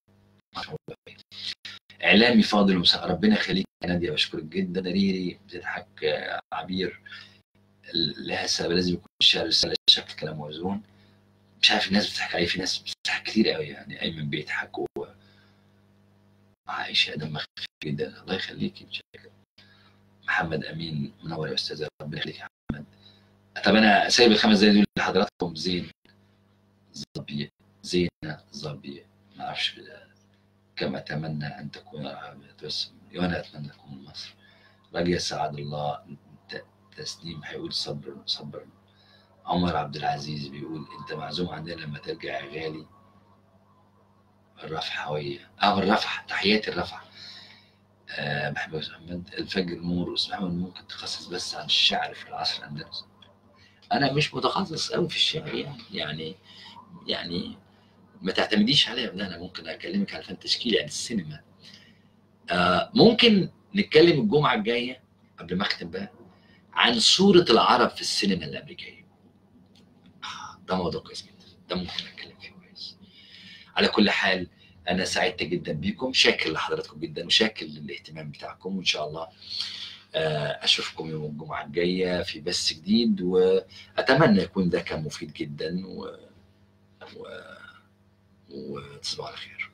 اعلامي فاضل ومساء ربنا يخليك يا ناديه بشكرك جدا ريري بتضحك عبير لها سبب لازم يكون الشعر رساله شكل كلام موزون مش عارف الناس بتضحك عليه في ناس بتضحك كتير قوي يعني ايمن بيضحك و عائشه دمها خفيف جدا الله يخليكي بشكل محمد امين منور يا استاذ ربنا يخليك يا محمد طب انا سايب الخمس دقايق دول لحضراتكم زين ظبي زينه ظبي ما اعرفش كما اتمنى ان تكون بس وانا اتمنى تكون مصر راجية سعد الله تسليم هيقول صبر صبر عمر عبد العزيز بيقول انت معزوم عندنا لما ترجع يا غالي الرفح هوية اه الرفح تحياتي الرفح آه محمد محمد الفجر نور استاذ محمد ممكن تخصص بس عن الشعر في العصر الاندلسي انا مش متخصص قوي في الشعر يعني يعني يعني ما تعتمديش عليا ان انا ممكن اكلمك على الفن التشكيلي يعني السينما آه ممكن نتكلم الجمعه الجايه قبل ما اختم بقى عن صوره العرب في السينما الامريكيه آه، ده موضوع كويس جدا ده ممكن نتكلم فيه كويس على كل حال انا سعدت جدا بيكم شاكر لحضراتكم جدا وشاكر للاهتمام بتاعكم وان شاء الله آه، اشوفكم يوم الجمعه الجايه في بث جديد واتمنى يكون ده كان مفيد جدا و... و... وتصبحوا على خير